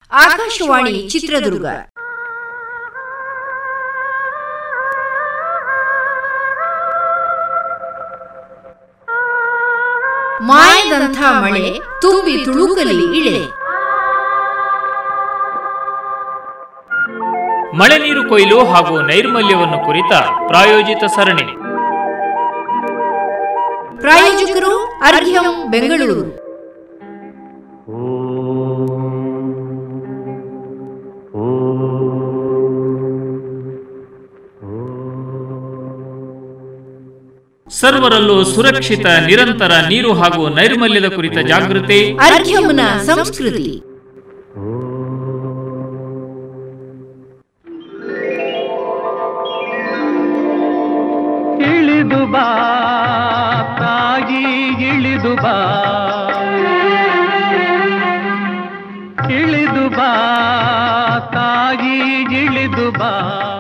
ಆಕಾಶವಾಣಿ ಚಿತ್ರದುರ್ಗ ಮಾಯದಂಥ ಮಳೆ ತುಂಬಿ ತುಳುಕಲಿ ಇಳೆ ಮಳೆ ನೀರು ಕೊಯ್ಲು ಹಾಗೂ ನೈರ್ಮಲ್ಯವನ್ನು ಕುರಿತ ಪ್ರಾಯೋಜಿತ ಸರಣಿ ಪ್ರಾಯೋಜಕರು ಅರ್ಘ್ಯಂ ಬೆಂಗಳೂರು ಸರ್ವರಲ್ಲೂ ಸುರಕ್ಷಿತ ನಿರಂತರ ನೀರು ಹಾಗೂ ನೈರ್ಮಲ್ಯದ ಕುರಿತ ಜಾಗೃತಿ ಅರ್ಘ್ಯಂನ ಸಂಸ್ಕೃತಿ ಇಳಿದು ಬಾ ತಾಯಿ ಇಳಿದು ಬಾ ಇಳಿದು ಬಾ ತಾಯಿ ಇಳಿದು ಬಾ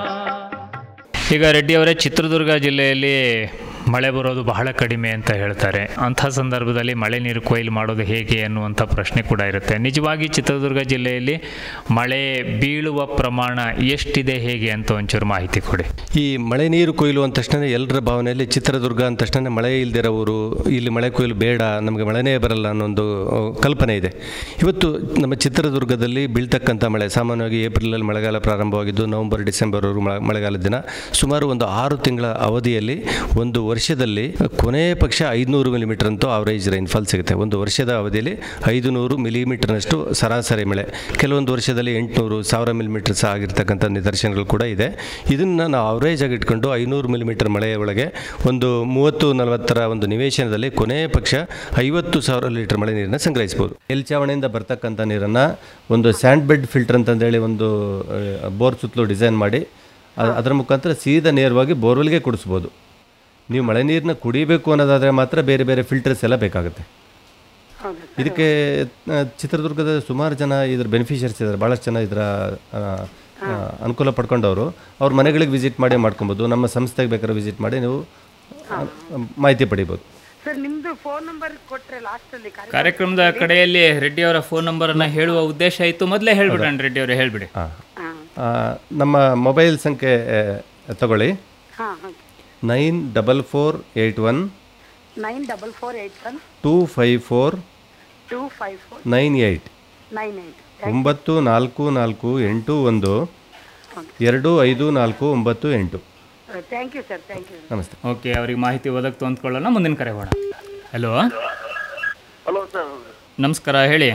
ಈಗ ರೆಡ್ಡಿಯವರೇ ಚಿತ್ರದುರ್ಗ ಜಿಲ್ಲೆಯಲ್ಲಿ ಮಳೆ ಬರೋದು ಬಹಳ ಕಡಿಮೆ ಅಂತ ಹೇಳ್ತಾರೆ ಅಂಥ ಸಂದರ್ಭದಲ್ಲಿ ಮಳೆ ನೀರು ಕೊಯ್ಲು ಮಾಡೋದು ಹೇಗೆ ಅನ್ನುವಂಥ ಪ್ರಶ್ನೆ ಕೂಡ ಇರುತ್ತೆ ನಿಜವಾಗಿ ಚಿತ್ರದುರ್ಗ ಜಿಲ್ಲೆಯಲ್ಲಿ ಮಳೆ ಬೀಳುವ ಪ್ರಮಾಣ ಎಷ್ಟಿದೆ ಹೇಗೆ ಅಂತ ಒಂಚೂರು ಮಾಹಿತಿ ಕೊಡಿ ಈ ಮಳೆ ನೀರು ಕೊಯ್ಲು ಅಂದ ತಕ್ಷಣ ಎಲ್ಲರ ಭಾವನೆಯಲ್ಲಿ ಚಿತ್ರದುರ್ಗ ಅಂದ ತಕ್ಷಣ ಮಳೆ ಇಲ್ದಿರೋ ಊರು ಇಲ್ಲಿ ಮಳೆ ಕೊಯ್ಲು ಬೇಡ ನಮಗೆ ಮಳೆನೇ ಬರಲ್ಲ ಅನ್ನೊಂದು ಆ, ಕಲ್ಪನೆ ಇದೆ ಇವತ್ತು ನಮ್ಮ ಚಿತ್ರದುರ್ಗದಲ್ಲಿ ಬೀಳ್ತಕ್ಕಂಥ ಮಳೆ ಸಾಮಾನ್ಯವಾಗಿ ಏಪ್ರಿಲಲ್ಲಿ ಮಳೆಗಾಲ ಪ್ರಾರಂಭವಾಗಿದ್ದು ನವೆಂಬರ್ ಡಿಸೆಂಬರ್ವರೆಗೂ ಮಳೆ ಮಳೆಗಾಲದ ದಿನ ಸುಮಾರು ಒಂದು ಆರು ತಿಂಗಳ ಅವಧಿಯಲ್ಲಿ ಒಂದು ವರ್ಷದಲ್ಲಿ ಕೊನೆಯ ಪಕ್ಷ ಐದುನೂರು ಮಿಲಿಮೀಟರ್ ಅಂತೂ ಆವರೇಜ್ ರೈನ್ಫಾಲ್ ಸಿಗುತ್ತೆ ಒಂದು ವರ್ಷದ ಅವಧಿಯಲ್ಲಿ ಐದು ನೂರು ಮಿಲಿಮೀಟರ್ನಷ್ಟು ಸರಾಸರಿ ಮಳೆ ಕೆಲವೊಂದು ವರ್ಷದಲ್ಲಿ ಎಂಟುನೂರು ಸಾವಿರ ಮಿಲಿಮೀಟರ್ ಸಹ ಆಗಿರ್ತಕ್ಕಂಥ ನಿದರ್ಶನಗಳು ಕೂಡ ಇದೆ ಇದನ್ನು ನಾವು ಅವರೇಜ್ ಆಗಿ ಇಟ್ಕೊಂಡು ಐನೂರು ಮಿಲಿಮೀಟರ್ ಮಳೆಯ ಒಳಗೆ ಒಂದು ಮೂವತ್ತು ನಲವತ್ತರ ಒಂದು ನಿವೇಶನದಲ್ಲಿ ಕೊನೆಯ ಪಕ್ಷ ಐವತ್ತು ಸಾವಿರ ಲೀಟರ್ ಮಳೆ ನೀರನ್ನು ಸಂಗ್ರಹಿಸ್ಬೋದು ಮೇಲ್ಚಾವಣಿಯಿಂದ ಬರ್ತಕ್ಕಂಥ ನೀರನ್ನು ಒಂದು ಸ್ಯಾಂಡ್ ಬೆಡ್ ಫಿಲ್ಟರ್ ಅಂತಂದೇಳಿ ಒಂದು ಬೋರ್ ಸುತ್ತಲೂ ಡಿಸೈನ್ ಮಾಡಿ ಅ- ಅದರ ಮುಖಾಂತರ ಸೀದಾ ನೇರವಾಗಿ ಬೋರ್ವೆಲ್ಗೆ ಕುಡಿಸ್ಬೋದು ನೀವು ಮಳೆ ನೀರನ್ನ ಕುಡಿಬೇಕು ಅನ್ನೋದಾದರೆ ಮಾತ್ರ ಬೇರೆ ಬೇರೆ ಫಿಲ್ಟರ್ಸ್ ಎಲ್ಲ ಬೇಕಾಗುತ್ತೆ ಇದಕ್ಕೆ ಆ, ಚಿತ್ರದುರ್ಗದ ಸುಮಾರು ಜನ ಇದ್ರ ಬೆನಿಫಿಷಿಯರ್ಸ್ ಇದ್ದಾರೆ ಭಾಳಷ್ಟು ಜನ ಇದರ ಆ, ಆ, ಅನುಕೂಲ ಪಡ್ಕೊಂಡವರು ಅವ್ರ ಮನೆಗಳಿಗೆ ವಿಸಿಟ್ ಮಾಡಿ ಮಾಡ್ಕೊಬೋದು ನಮ್ಮ ಸಂಸ್ಥೆಗೆ ಬೇಕಾದ್ರೆ ವಿಸಿಟ್ ಮಾಡಿ ನೀವು ಆ, ಮಾಹಿತಿ ಪಡಿಬೋದು ಸರ್ ನಿಮ್ದು ಫೋನ್ ನಂಬರ್ ಕೊಟ್ರೆ ಲಾಸ್ಟ್ ಅಲ್ಲಿ ಕಾರ್ಯಕ್ರಮ ಕಾರ್ಯಕ್ರಮದ ಕಡೆಯಲ್ಲಿ ರೆಡ್ಡಿಯವರ ಫೋನ್ ನಂಬರನ್ನು ಹೇಳುವ ಉದ್ದೇಶ ಇತ್ತು ಮೊದಲೇ ಹೇಳ್ಬಿಡೋಣ ರೆಡ್ಡಿಯವರೇ ಹೇಳ್ಬಿಡಿ ಹಾಂ ನಮ್ಮ ಮೊಬೈಲ್ ಸಂಖ್ಯೆ ಆ, ತಗೊಳ್ಳಿ ಹಾ ಹಾಂ nine double four eight one nine double four eight one two five four two five four nine eight nine eight ಒಂಬತ್ತು ನಾಲ್ಕು ನಾಲ್ಕು ಎಂಟು ಒಂದು ಎರಡು ಐದು ನಾಲ್ಕು ಒಂಬತ್ತು ಎಂಟು thank you sir thank you ನಮಸ್ತೆ ಓಕೆ ಅವ್ರಿಗೆ ಮಾಹಿತಿ ಒದಗ್ತು ಅಂದ್ಕೊಳ್ಳೋಣ ಮುಂದಿನ ಕರೆ ಹೋಣ ಹಲೋ ಹಲೋ ಸರ್ ನಮಸ್ಕಾರ ಹೇಳಿ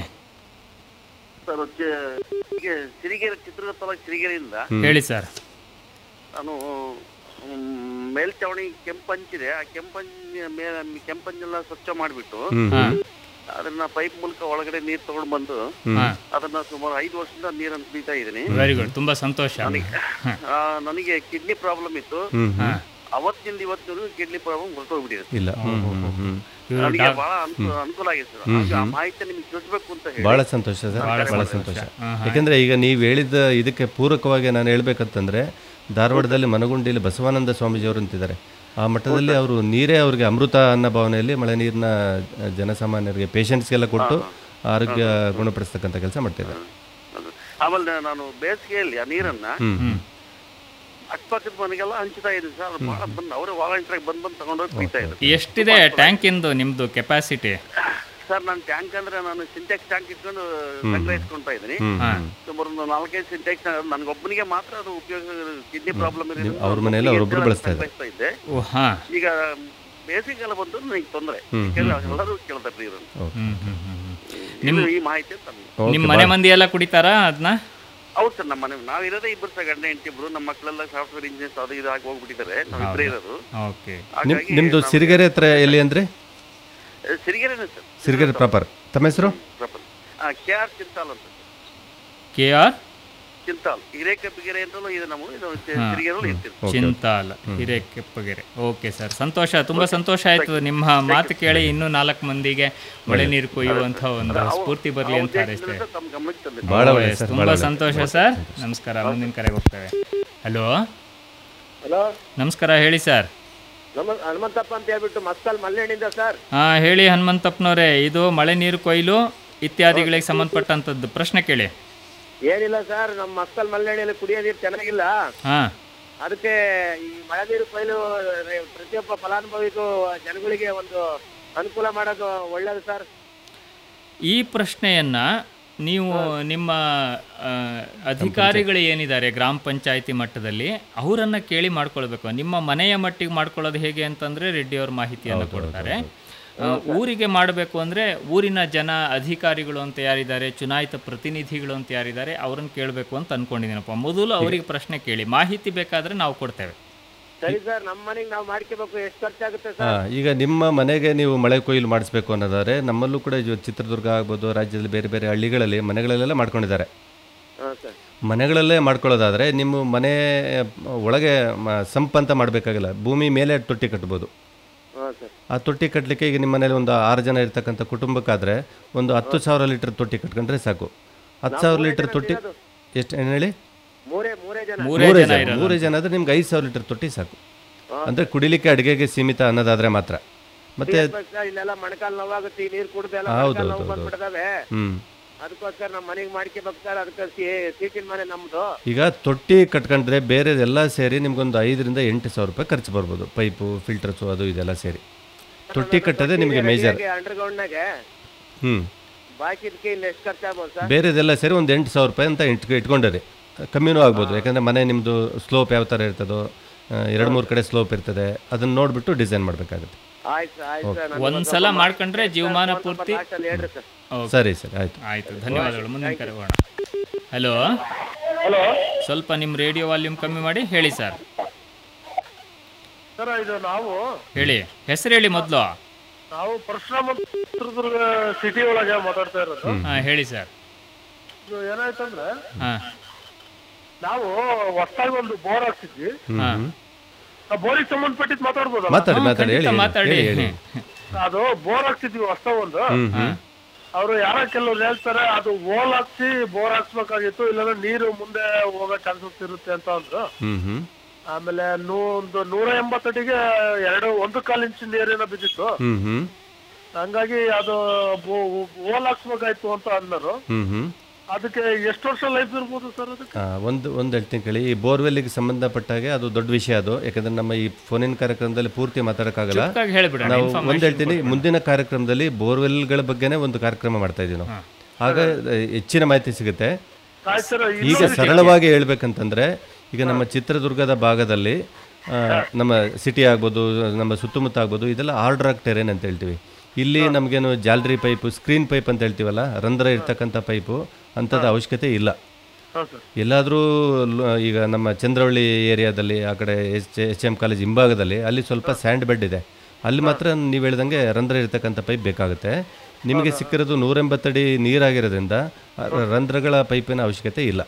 ಸರ್ ಹೀಗೆ ಸಿರಿಗೆರೆ ಚಿತ್ರದುರ್ಗ ತಾಲೂಕು ಸಿರಿಗೆರೆಯಿಂದ ಹೇಳಿ ಸರ್ ನಾನು ಮ್, ಮೇಲ್ಚಾವಣಿ ಕೆಂಪಂಚಿದೆ ಆ ಕೆಂಪಂಚಿ ಮೇಲೆ ಕೆಂಪಂಚೆಲ್ಲ ಸ್ವಚ್ಛ ಮಾಡಿಬಿಟ್ಟು ಹಾಂ ಅದನ್ನ ಪೈಪ್ ಮೂಲಕ ಒಳಗಡೆ ನೀರು ತಗೊಂಡು ಬಂದು ಹಾಂ ಅದನ್ನ ಸುಮಾರು ಐದು ವರ್ಷದಿಂದ ನೀರನ್ನು ಕುಡಿತಾ ಇದ್ದೀನಿ ವೆರಿ ಗುಡ್ ತುಂಬ ಸಂತೋಷ ಆ, ನನಗೆ ಕಿಡ್ನಿ ಪ್ರಾಬ್ಲಮ್ ಇತ್ತು ಹಾಂ ಅವತ್ತಿಂದ ಇವತ್ತಿನವರೆಗೂ ಕಿಡ್ನಿ ಪ್ರಾಬ್ಲಮ್ ಹೊರಟೋಗ್ಬಿಟ್ಟಿದೆ ಇಲ್ಲ ಹ್ಮ್, ಹ್ಮ್, ಹ್ಮ್. ನನಗೆ ಬಹಳ ಅನುಕೂಲ ಅನುಕೂಲ ಆಗಿದೆ ಸರ್ ಹಾಗೆ ಆ ಮಾಹಿತಿ ನಿಮ್ಗೆ ತಿಳಿಸ್ಬೇಕು ಅಂತ ಹೇಳಿ ಭಾಳ ಸಂತೋಷ ಸರ್ ಭಾಳ ಸಂತೋಷ ಯಾಕೆಂದರೆ ಈಗ ನೀವು ಹೇಳಿದ ಇದಕ್ಕೆ ಪೂರಕವಾಗಿ ನಾನು ಹೇಳ್ಬೇಕಂತಂದರೆ ಧಾರವಾಡದಲ್ಲಿ ಮನಗುಂಡಿಯಲ್ಲಿ ಬಸವಾನಂದ ಸ್ವಾಮೀಜಿಯವರು ಅಂತಿದ್ದಾರೆ ಆ ಮಟ್ಟದಲ್ಲಿ ಅವರು ನೀರೇ ಅವರಿಗೆ ಅಮೃತ ಅನ್ನೋ ಭಾವನೆಯಲ್ಲಿ ಮಳೆ ನೀರನ್ನ ಜನಸಾಮಾನ್ಯರಿಗೆ ಪೇಷಂಟ್ಸ್ಗೆಲ್ಲ ಕೊಟ್ಟು ಆರೋಗ್ಯ ಗುಣಪಡಿಸ್ತಕ್ಕಂಥ ಕೆಲಸ ಮಾಡ್ತಿದ್ದಾರೆ ಅದು. ಆಮೇಲೆ ನಾನು ಬೇಸಿಗೆಯಲ್ಲಿ ಆ ನೀರನ್ನ ಅಕ್ಕಪಕ್ಕದ ಮನೆಗೆಲ್ಲ ಹಂಚ್ತಾ ಇದ್ದೀನಿ ಸರ್ ಭಾಳ ಬಂದು ಅವರೇ ವಾಲಂಟಿಯರ್ ಬಂದು ಬಂದು ತಗೊಂಡೋಗಿ ಕುಯ್ತಾ ಇದ್ದಾರೆ ಎಷ್ಟಿದೆ ಟ್ಯಾಂಕಿಂದು ನಿಮ್ಮದು ಕೆಪಾಸಿಟಿ ಸರ್ ನಾನು ಟ್ಯಾಂಕ್ ಅಂದ್ರೆ ನಾನು ಸಿಂಟೆಕ್ಸ್ ಟ್ಯಾಂಕ್ ಇಟ್ಕೊಂಡು ಸಂಗ್ರಹಿಸ್ಕೊಂತಾ ಇದ್ದೀನಿ ಹಾಂ ಸುಮಾರು ಒಂದು ನಾಲ್ಕೈದು ಸಿಂಟೆಕ್ಸ್ ನನಗೊಬ್ಬನಿಗೆ ಮಾತ್ರ ಅದು ಉಪಯೋಗ ಕಿಡ್ನಿ ಪ್ರಾಬ್ಲಮ್ ಅವ್ರ ಮನೇಲಿ ಅವ್ರೊಬ್ರು ಬಳಸ್ತಾ ಇದ್ದಾರೆ. ಇದ್ದೆ ಓ ಹಾಂ ಈಗ ಬೇಸಿಗೆಲ್ಲ ಬಂದು ನನಗೆ ತೊಂದರೆ ಎಲ್ಲರೂ ಕೇಳ್ತಾರೆ ನೀರನ್ನು ಹ್ಞೂ ಹ್ಞೂ ಹ್ಞೂ ಇದು ಈ ಮಾಹಿತಿ ತಮ್ಮ ನಿಮ್ಮ ಮನೆ ಮಂದಿ ಎಲ್ಲ ಕುಡಿತಾರಾ ಅದನ್ನ ಹೌದು ಸರ್ ನಮ್ಮ ಮನೆ ನಾವಿರೋದೇ ಇಬ್ಬರು ಸರ್ ಗಂಡ ಹೆಂಡತಿ ಇಬ್ರು ನಮ್ಮ ಮಕ್ಕಳೆಲ್ಲ ಸಾಫ್ಟ್ವೇರ್ ಇಂಜಿನಿಯರ್ಸ್ ಅದು ಇದು ಆಗಿ ಹೋಗ್ಬಿಟ್ಟಿದ್ದಾರೆ ನಾವು ಇಬ್ಬರೇ ಇರೋದು ಓಕೆ ನಿಮ್ ಹಾಗಾಗಿ ನಿಮ್ಮದು ನಾವು- ಸಿರಿಗೆರೆ ಹತ್ರ ಎಲ್ಲಿ ಅಂದರೆ ಏ, ಸಿರಿಗೆರೆನೇ ಸರ್ ಸಿರಿಗೆರೆ ಪ್ರಾಪರ್ ತಮ್ಮ ಹೆಸರು ಕೆ ಆರ್ ಚಿಂತಾಲ್ ಅಂತ ಕೆ ಆರ್ ಚಿಂತಾಲ್ ಹಿರೇಕಬ್ಬಿಗೆರೆ ಅಂತಲೂ ಇದೆ ನಮ್ಮ ಇದು ಚಿ- ಹಾ. ಸಿರಿಗೆರೆಯಲ್ಲಿ ಇರ್ತೀವಿ ಚಿಂತಾಲ ಹಿರೇಕೆಪ್ಪಗೆರೆ ಓಕೆ ಸರ್ ಸಂತೋಷ ತುಂಬ ಸಂತೋಷ ಆಯಿತು ನಿಮ್ಮ ಮಾತು ಕೇಳಿ ಇನ್ನೂ ನಾಲ್ಕು ಮಂದಿಗೆ ಮಳೆ ನೀರು ಕೊಯ್ಯುವಂಥ ಒಂದು ಸ್ಫೂರ್ತಿ ಬರಲಿ ಅಂತ ಹಾರೈಸ್ತೇವೆ ಉದ್ದೇಶದಿಂದ ತಮ್ಮ ಗಮನಕ್ಕೆ ತಂದೆ ಭಾಳ ಓ, ಒಳ್ಳೆ ಎಸ್, ಸರ್ ತುಂಬ ಭಾಳ ಒಳ್ಳೆ ಸಂತೋಷ ಸರ್ ನಮಸ್ಕಾರ ಮುಂದಿನ ಕರೆಗೆ ಹೋಗ್ತೇವೆ ಹಲೋ ಹಲೋ ನಮಸ್ಕಾರ ಹೇಳಿ ಸರ್ ನಮ್ಮ ಹನುಮಂತಪ್ಪ ಅಂತ ಹೇಳ್ಬಿಟ್ಟು ಮಸ್ಕಲ್ ಮಲ್ಲೇಣಿಂದ ಸರ್ ಹಾಂ ಹೇಳಿ ಹನುಮಂತಪ್ಪನವರೇ ಇದು ಮಳೆ ನೀರು ಕೊಯ್ಲು ಇತ್ಯಾದಿಗಳಿಗೆ ಸಂಬಂಧಪಟ್ಟಂಥದ್ದು ಪ್ರಶ್ನೆ ಕೇಳಿ ಏನಿಲ್ಲ ಸರ್ ನಮ್ಮ ಮಸ್ಕಲ್ ಮಲ್ನಾಡಿಯಲ್ಲಿ ಕುಡಿಯೋ ನೀರು ಚೆನ್ನಾಗಿಲ್ಲ ಹಾ ಅದಕ್ಕೆ ಈ ಮಳೆ ನೀರು ಕೊಯ್ಲು ರೈ- ಪ್ರತಿಯೊಬ್ಬ ಫಲಾನುಭವಿಗೂ ಜನಗಳಿಗೆ ಒಂದು ಅನುಕೂಲ ಮಾಡೋದು ಒಳ್ಳೇದು ಸರ್ ಈ ಪ್ರಶ್ನೆಯನ್ನ ನೀವು ನಿಮ್ಮ ಆ, ಅಧಿಕಾರಿಗಳು ಏನಿದ್ದಾರೆ ಗ್ರಾಮ ಪಂಚಾಯತಿ ಮಟ್ಟದಲ್ಲಿ ಅವರನ್ನ ಕೇಳಿ ಮಾಡ್ಕೊಳ್ಬೇಕು ನಿಮ್ಮ ಮನೆಯ ಮಟ್ಟಿಗೆ ಮಾಡ್ಕೊಳ್ಳೋದು ಹೇಗೆ ಅಂತಂದ್ರೆ ರೆಡ್ಡಿ ಅವ್ರ ಮಾಹಿತಿಯನ್ನು ಕೊಡ್ತಾರೆ ಆ, ಊರಿಗೆ ಮಾಡಬೇಕು ಅಂದ್ರೆ ಊರಿನ ಜನ ಅಧಿಕಾರಿಗಳು ಅಂತ ಯಾರಿದ್ದಾರೆ ಚುನಾಯಿತ ಪ್ರತಿನಿಧಿಗಳು ಅಂತ ಯಾರಿದ್ದಾರೆ ಅವ್ರನ್ನ ಕೇಳಬೇಕು ಅಂತ ಅನ್ಕೊಂಡಿದ್ದೀನಪ್ಪ ಮೊದಲು ಅವರಿಗೆ ಪ್ರಶ್ನೆ ಕೇಳಿ ಮಾಹಿತಿ ಬೇಕಾದ್ರೆ ನಾವು ಕೊಡ್ತೇವೆ ಸರಿ ಸರ್ ನಮ್ಮ ಮನೆಗೆ ನಾವು ಮಾಡ್ಕೋಬೇಕು ಎಷ್ಟು ಖರ್ಚಾಗುತ್ತೆ ಹಾ, ಸರ್ ಈಗ ನಿಮ್ಮ ಮನೆಗೆ ನೀವು ಮಳೆ ಕೊಯ್ಲು ಮಾಡಿಸ್ಬೇಕು ಅನ್ನೋದಾದ್ರೆ ನಮ್ಮಲ್ಲೂ ಕೂಡ ಇದು ಚಿತ್ರದುರ್ಗ ಆಗ್ಬೋದು ರಾಜ್ಯದಲ್ಲಿ ಬೇರೆ ಬೇರೆ ಹಳ್ಳಿಗಳಲ್ಲಿ ಮನೆಗಳಲ್ಲೆಲ್ಲ ಮಾಡ್ಕೊಂಡಿದ್ದಾರೆ ಹಾಂ ಸರ್ ಮನೆಗಳಲ್ಲೇ ಮಾಡ್ಕೊಳ್ಳೋದಾದರೆ ನಿಮ್ಮ ಮನೆ ಒಳಗೆ ಮ- ಸಂಪ್ ಅಂತ ಮಾಡಬೇಕಾಗಿಲ್ಲ ಭೂಮಿ ಮೇಲೆ ತೊಟ್ಟಿ ಕಟ್ಬೋದು ಹಾಂ ಸರ್ ಆ ತೊಟ್ಟಿ ಕಟ್ಟಲಿಕ್ಕೆ ಈಗ ನಿಮ್ಮ ಮನೇಲಿ ಒಂದು ಆರು ಜನ ಇರ್ತಕ್ಕಂಥ ಕುಟುಂಬಕ್ಕಾದರೆ ಒಂದು ಹತ್ತು ಸಾವಿರ ಲೀಟರ್ ತೊಟ್ಟಿ ಕಟ್ಕೊಂಡ್ರೆ ಸಾಕು ಹತ್ತು ಸಾವಿರ ಲೀಟರ್ ತೊಟ್ಟಿ ಎಷ್ಟು ಏನು ಹೇಳಿ ಮೂರೇ ಮೂರೇ ಜನ ಮೂರೇ ಮೂರೇ ಜನ ಜನ ಇರೋದು ಮೂರೇ ಜನ ಆದರೆ ನಿಮ್ಗೆ ಐದು ಸಾವಿರ ಲೀಟರ್ ತೊಟ್ಟಿ ಸಾಕು ಅಂದರೆ ಕುಡಿಲಿಕ್ಕೆ ಅಡುಗೆಗೆ ಸೀಮಿತ ಅನ್ನೋದಾದರೆ ಮಾತ್ರ ಮತ್ತೆ ಸರ್, ಇಲ್ಲೆಲ್ಲ ಮೊಣಕಾಲು ನೋವಾಗುತ್ತೆ ಈ ನೀರು ಕುಡ್ದು ಎಲ್ಲ ಹೌದು, ಮೊಣಕಾಲು ನೋವು ಹೌದು, ಹೌದು. ಬಂದ್ಬಿಡ್ತವೆ ಹ್ಞೂ ಅದಕ್ಕೋಸ್ಕರ ನಮ್ಮ ಮನೆಗೆ ಮಾಡ್ಕೋಬೇಕು ಸರ್ ಅದಕ್ಕೆ ಸೀಟಿನ ಮನೆ ನಮ್ದು ಈಗ ತೊಟ್ಟಿ ಕಟ್ಕೊಂಡ್ರೆ ಬೇರೆದೆಲ್ಲ ಸೇರಿ ನಿಮ್ಗೊಂದು ಐದರಿಂದ ಎಂಟು ಸಾವಿರ ರೂಪಾಯಿ ಖರ್ಚು ಬರ್ಬೋದು ಪೈಪು ಫಿಲ್ಟರ್ಸು ಅದು ಇದೆಲ್ಲ ಸೇರಿ ತೊಟ್ಟಿ ಕಟ್ಟೋದೇ ನಿಮಗೆ ಮೇಜರ್ ಅಂಡರ್ಗ್ರೌಂಡ್ನಾಗೆ ಹ್ಞೂ ಬಾಕಿ ಇದಕ್ಕೆ ಇನ್ನು ಎಷ್ಟು ಖರ್ಚಾಗ್ಬೋದು ಸರ್ ಬೇರೆದೆಲ್ಲ ಸೇರಿ ಒಂದು ಎಂಟು ಸಾವಿರ ರೂಪಾಯಿ ಅಂತ ಇಟ್ಕೊ ಇಟ್ಕೊಂಡರಿ ಕಮ್ಮಿನೂ ಆಗ್ಬೋದು ಯಾಕಂದರೆ ಮನೆ ನಿಮ್ಮದು ಸ್ಲೋಪ್ ಯಾವ ಥರ ಇರ್ತದೋ ಆ, ಎರಡು ಮೂರು ಕಡೆ ಸ್ಲೋಪ್ ಇರ್ತದೆ ಅದನ್ನು ನೋಡಿಬಿಟ್ಟು ಡಿಸೈನ್ ಮಾಡಬೇಕಾಗುತ್ತೆ ಆಯ್ತು ಸರ್, ಆಯ್ತು ಸರ್ ನನಗೆ ಒಂದ್ಸಲ ಸ್ವಲ್ಪ ಮಾಡ್ಕೊಂಡ್ರೆ ಜೀವಮಾನ ಸ್ವಲ್ಪ ಪೂರ್ತಿ last ಅಲ್ಲಿ ಹೇಳ್ರಿ ಸರ್ ಓಕೆ. ಸರಿ ಸರಿ ಆಯಿತು ಆಯ್ತು ಧನ್ಯವಾದಗಳು ಮುಂದಿನ ಕರೆ ಹೋಗೋಣ ಹಲೋ ಹಲೋ ಸ್ವಲ್ಪ ನಿಮ್ಮ ರೇಡಿಯೋ ವಾಲ್ಯೂಮ್ ಕಮ್ಮಿ ಮಾಡಿ ಹೇಳಿ ಸರ್ ಸರ್ ಇದು ನಾವು ಹೇಳಿ ಹೆಸರು ಹೇಳಿ ಮೊದಲು ನಾವು ಪರಶುರಾಮ ಚಿತ್ರದುರ್ಗ ಸಿಟಿ ಒಳಗೆ ಮಾತಾಡ್ತಾ ಇರೋದು ಹಾಂ ಹೇಳಿ ಸರ್ ಇದು ಏನಾಯ್ತಂದ್ರೆ ಹಾಂ ನಾವು ಹೊಸದಾಗಿ ಒಂದು ಬೋರ್ ಹಾಕ್ಸಿದ್ವಿ ಹಾಂ ಆ ಬೋರಿಗೆ ಸಂಬಂಧಪಟ್ಟಿದ್ದು ಮಾತಾಡ್ಬೋದಲ್ಲ ಮಾತಾಡಿ ಮಾತಾಡಿ ಹೇಳಿ ಖಂಡಿತ ಮಾತಾಡಿ ಹೇಳಿ ಹೇಳಿ ಅದು ಬೋರ್ ಹಾಕ್ಸಿದ್ವಿ ಹೊಸ ಒಂದು ಹ್ಞೂ ಹ್ಞೂ ಅವರು ಯಾರ ಕೆಲವ್ರು ಹೇಳ್ತಾರೆ ಅದು ಓಲ್ ಹಾಕ್ಸಿ ಬೋರ್ ಹಾಕ್ಸ್ಬೇಕಾಗಿತ್ತು ಇಲ್ಲಾಂದ್ರೆ ನೀರು ಮುಂದೆ ಹೋಗೋ ಚಾನ್ಸಸ್ ಇರುತ್ತೆ ಅಂತ ಅಂದ್ರು ಹ್ಞೂ ಹ್ಞೂ ಆಮೇಲೆ ನೂ ಒಂದು ನೂರ ಎಂಬತ್ತಡಿಗೆ ಎರಡು ಒಂದು ಕಾಲು ಇಂಚು ನೀರೇನೋ ಬಿದ್ದಿತ್ತು ಹ್ಞೂ ಹ್ಞೂ ಹಂಗಾಗಿ ಅದು ಬೋ- ಓಲ್ ಹಾಕ್ಸ್ಬೇಕಾಯ್ತು ಅಂತ ಅಂದರು ಹ್ಞೂ ಹ್ಞೂ ಅದಕ್ಕೆ ಎಷ್ಟು ವರ್ಷ ಲೈಫ್ ಇರ್ಬೋದು ಸರ್ ಅದಕ್ಕೆ ಆ, ಒಂದು ಒಂದು ಹೇಳ್ತೀನಿ ಕೇಳಿ ಈ ಬೋರ್ವೆಲ್ಗೆ ಸಂಬಂಧಪಟ್ಟಾಗೆ ಅದು ದೊಡ್ಡ ವಿಷಯ ಅದು ಯಾಕಂದ್ರೆ ನಮ್ಮ ಈ ಫೋನಿನ ಕಾರ್ಯಕ್ರಮದಲ್ಲಿ ಪೂರ್ತಿ ಮಾತಾಡೋಕ್ಕಾಗಲ್ಲ ಚುಟ್ಕಾಗಿ ಹೇಳ್ಬಿಡೋಣ ನಾವು information ಒಂದು ಹೇಳ್ತೀನಿ ಮುಂದಿನ ಕಾರ್ಯಕ್ರಮದಲ್ಲಿ ಬೋರ್ವೆಲ್ಗಳ ಬಗ್ಗೆನೇ ಒಂದು ಕಾರ್ಯಕ್ರಮ ಮಾಡ್ತಾ ಇದ್ದೀವಿ ನಾವು ಆಗ ಆ, ಹೆಚ್ಚಿನ ಮಾಹಿತಿ ಸಿಗುತ್ತೆ ಆಯ್ತು ಸರ್ ಈಗ ಸರಳವಾಗಿ ಹೇಳ್ಬೇಕಂತಂದ್ರೆ ಈಗ ನಮ್ಮ ಚಿತ್ರದುರ್ಗದ ಭಾಗದಲ್ಲಿ ಆ, ನಮ್ಮ ಸಿಟಿ ಆಗ್ಬೋದು ನಮ್ಮ ಸುತ್ತಮುತ್ತ ಆಗ್ಬೋದು ಇದೆಲ್ಲ ಆರ್ಡರ್ ಆಗಿ ಟೆರೇನ್ ಅಂತ ಹೇಳ್ತೀವಿ ಇಲ್ಲಿ ನಮಗೇನು ಜಾಲ್ರಿ ಪೈಪು ಸ್ಕ್ರೀನ್ ಪೈಪ್ ಅಂತ ಹೇಳ್ತೀವಲ್ಲ ರಂಧ್ರ ಇರ್ತಕ್ಕಂಥ ಪೈಪು ಅಂಥದ್ದು ಅವಶ್ಯಕತೆ ಇಲ್ಲ ಹಾಂ ಸರ್ ಎಲ್ಲಾದರೂ ಈಗ ನಮ್ಮ ಚಂದ್ರವಳ್ಳಿ ಏರಿಯಾದಲ್ಲಿ ಆ ಕಡೆ ಎಚ್ ಎಚ್ ಎಮ್ ಕಾಲೇಜ್ ಹಿಂಭಾಗದಲ್ಲಿ ಅಲ್ಲಿ ಸ್ವಲ್ಪ ಸ್ಯಾಂಡ್ ಬೆಡ್ ಇದೆ ಅಲ್ಲಿ ಮಾತ್ರ ನೀವು ಹೇಳ್ದಂಗೆ ರಂಧ್ರ ಇರ್ತಕ್ಕಂಥ ಪೈಪ್ ಬೇಕಾಗುತ್ತೆ ನಿಮಗೆ ಸಿಕ್ಕಿರೋದು ನೂರೆಂಬತ್ತಡಿ ನೀರಾಗಿರೋದ್ರಿಂದ ಆ ರಂಧ್ರಗಳ ಪೈಪಿನ ಅವಶ್ಯಕತೆ ಇಲ್ಲ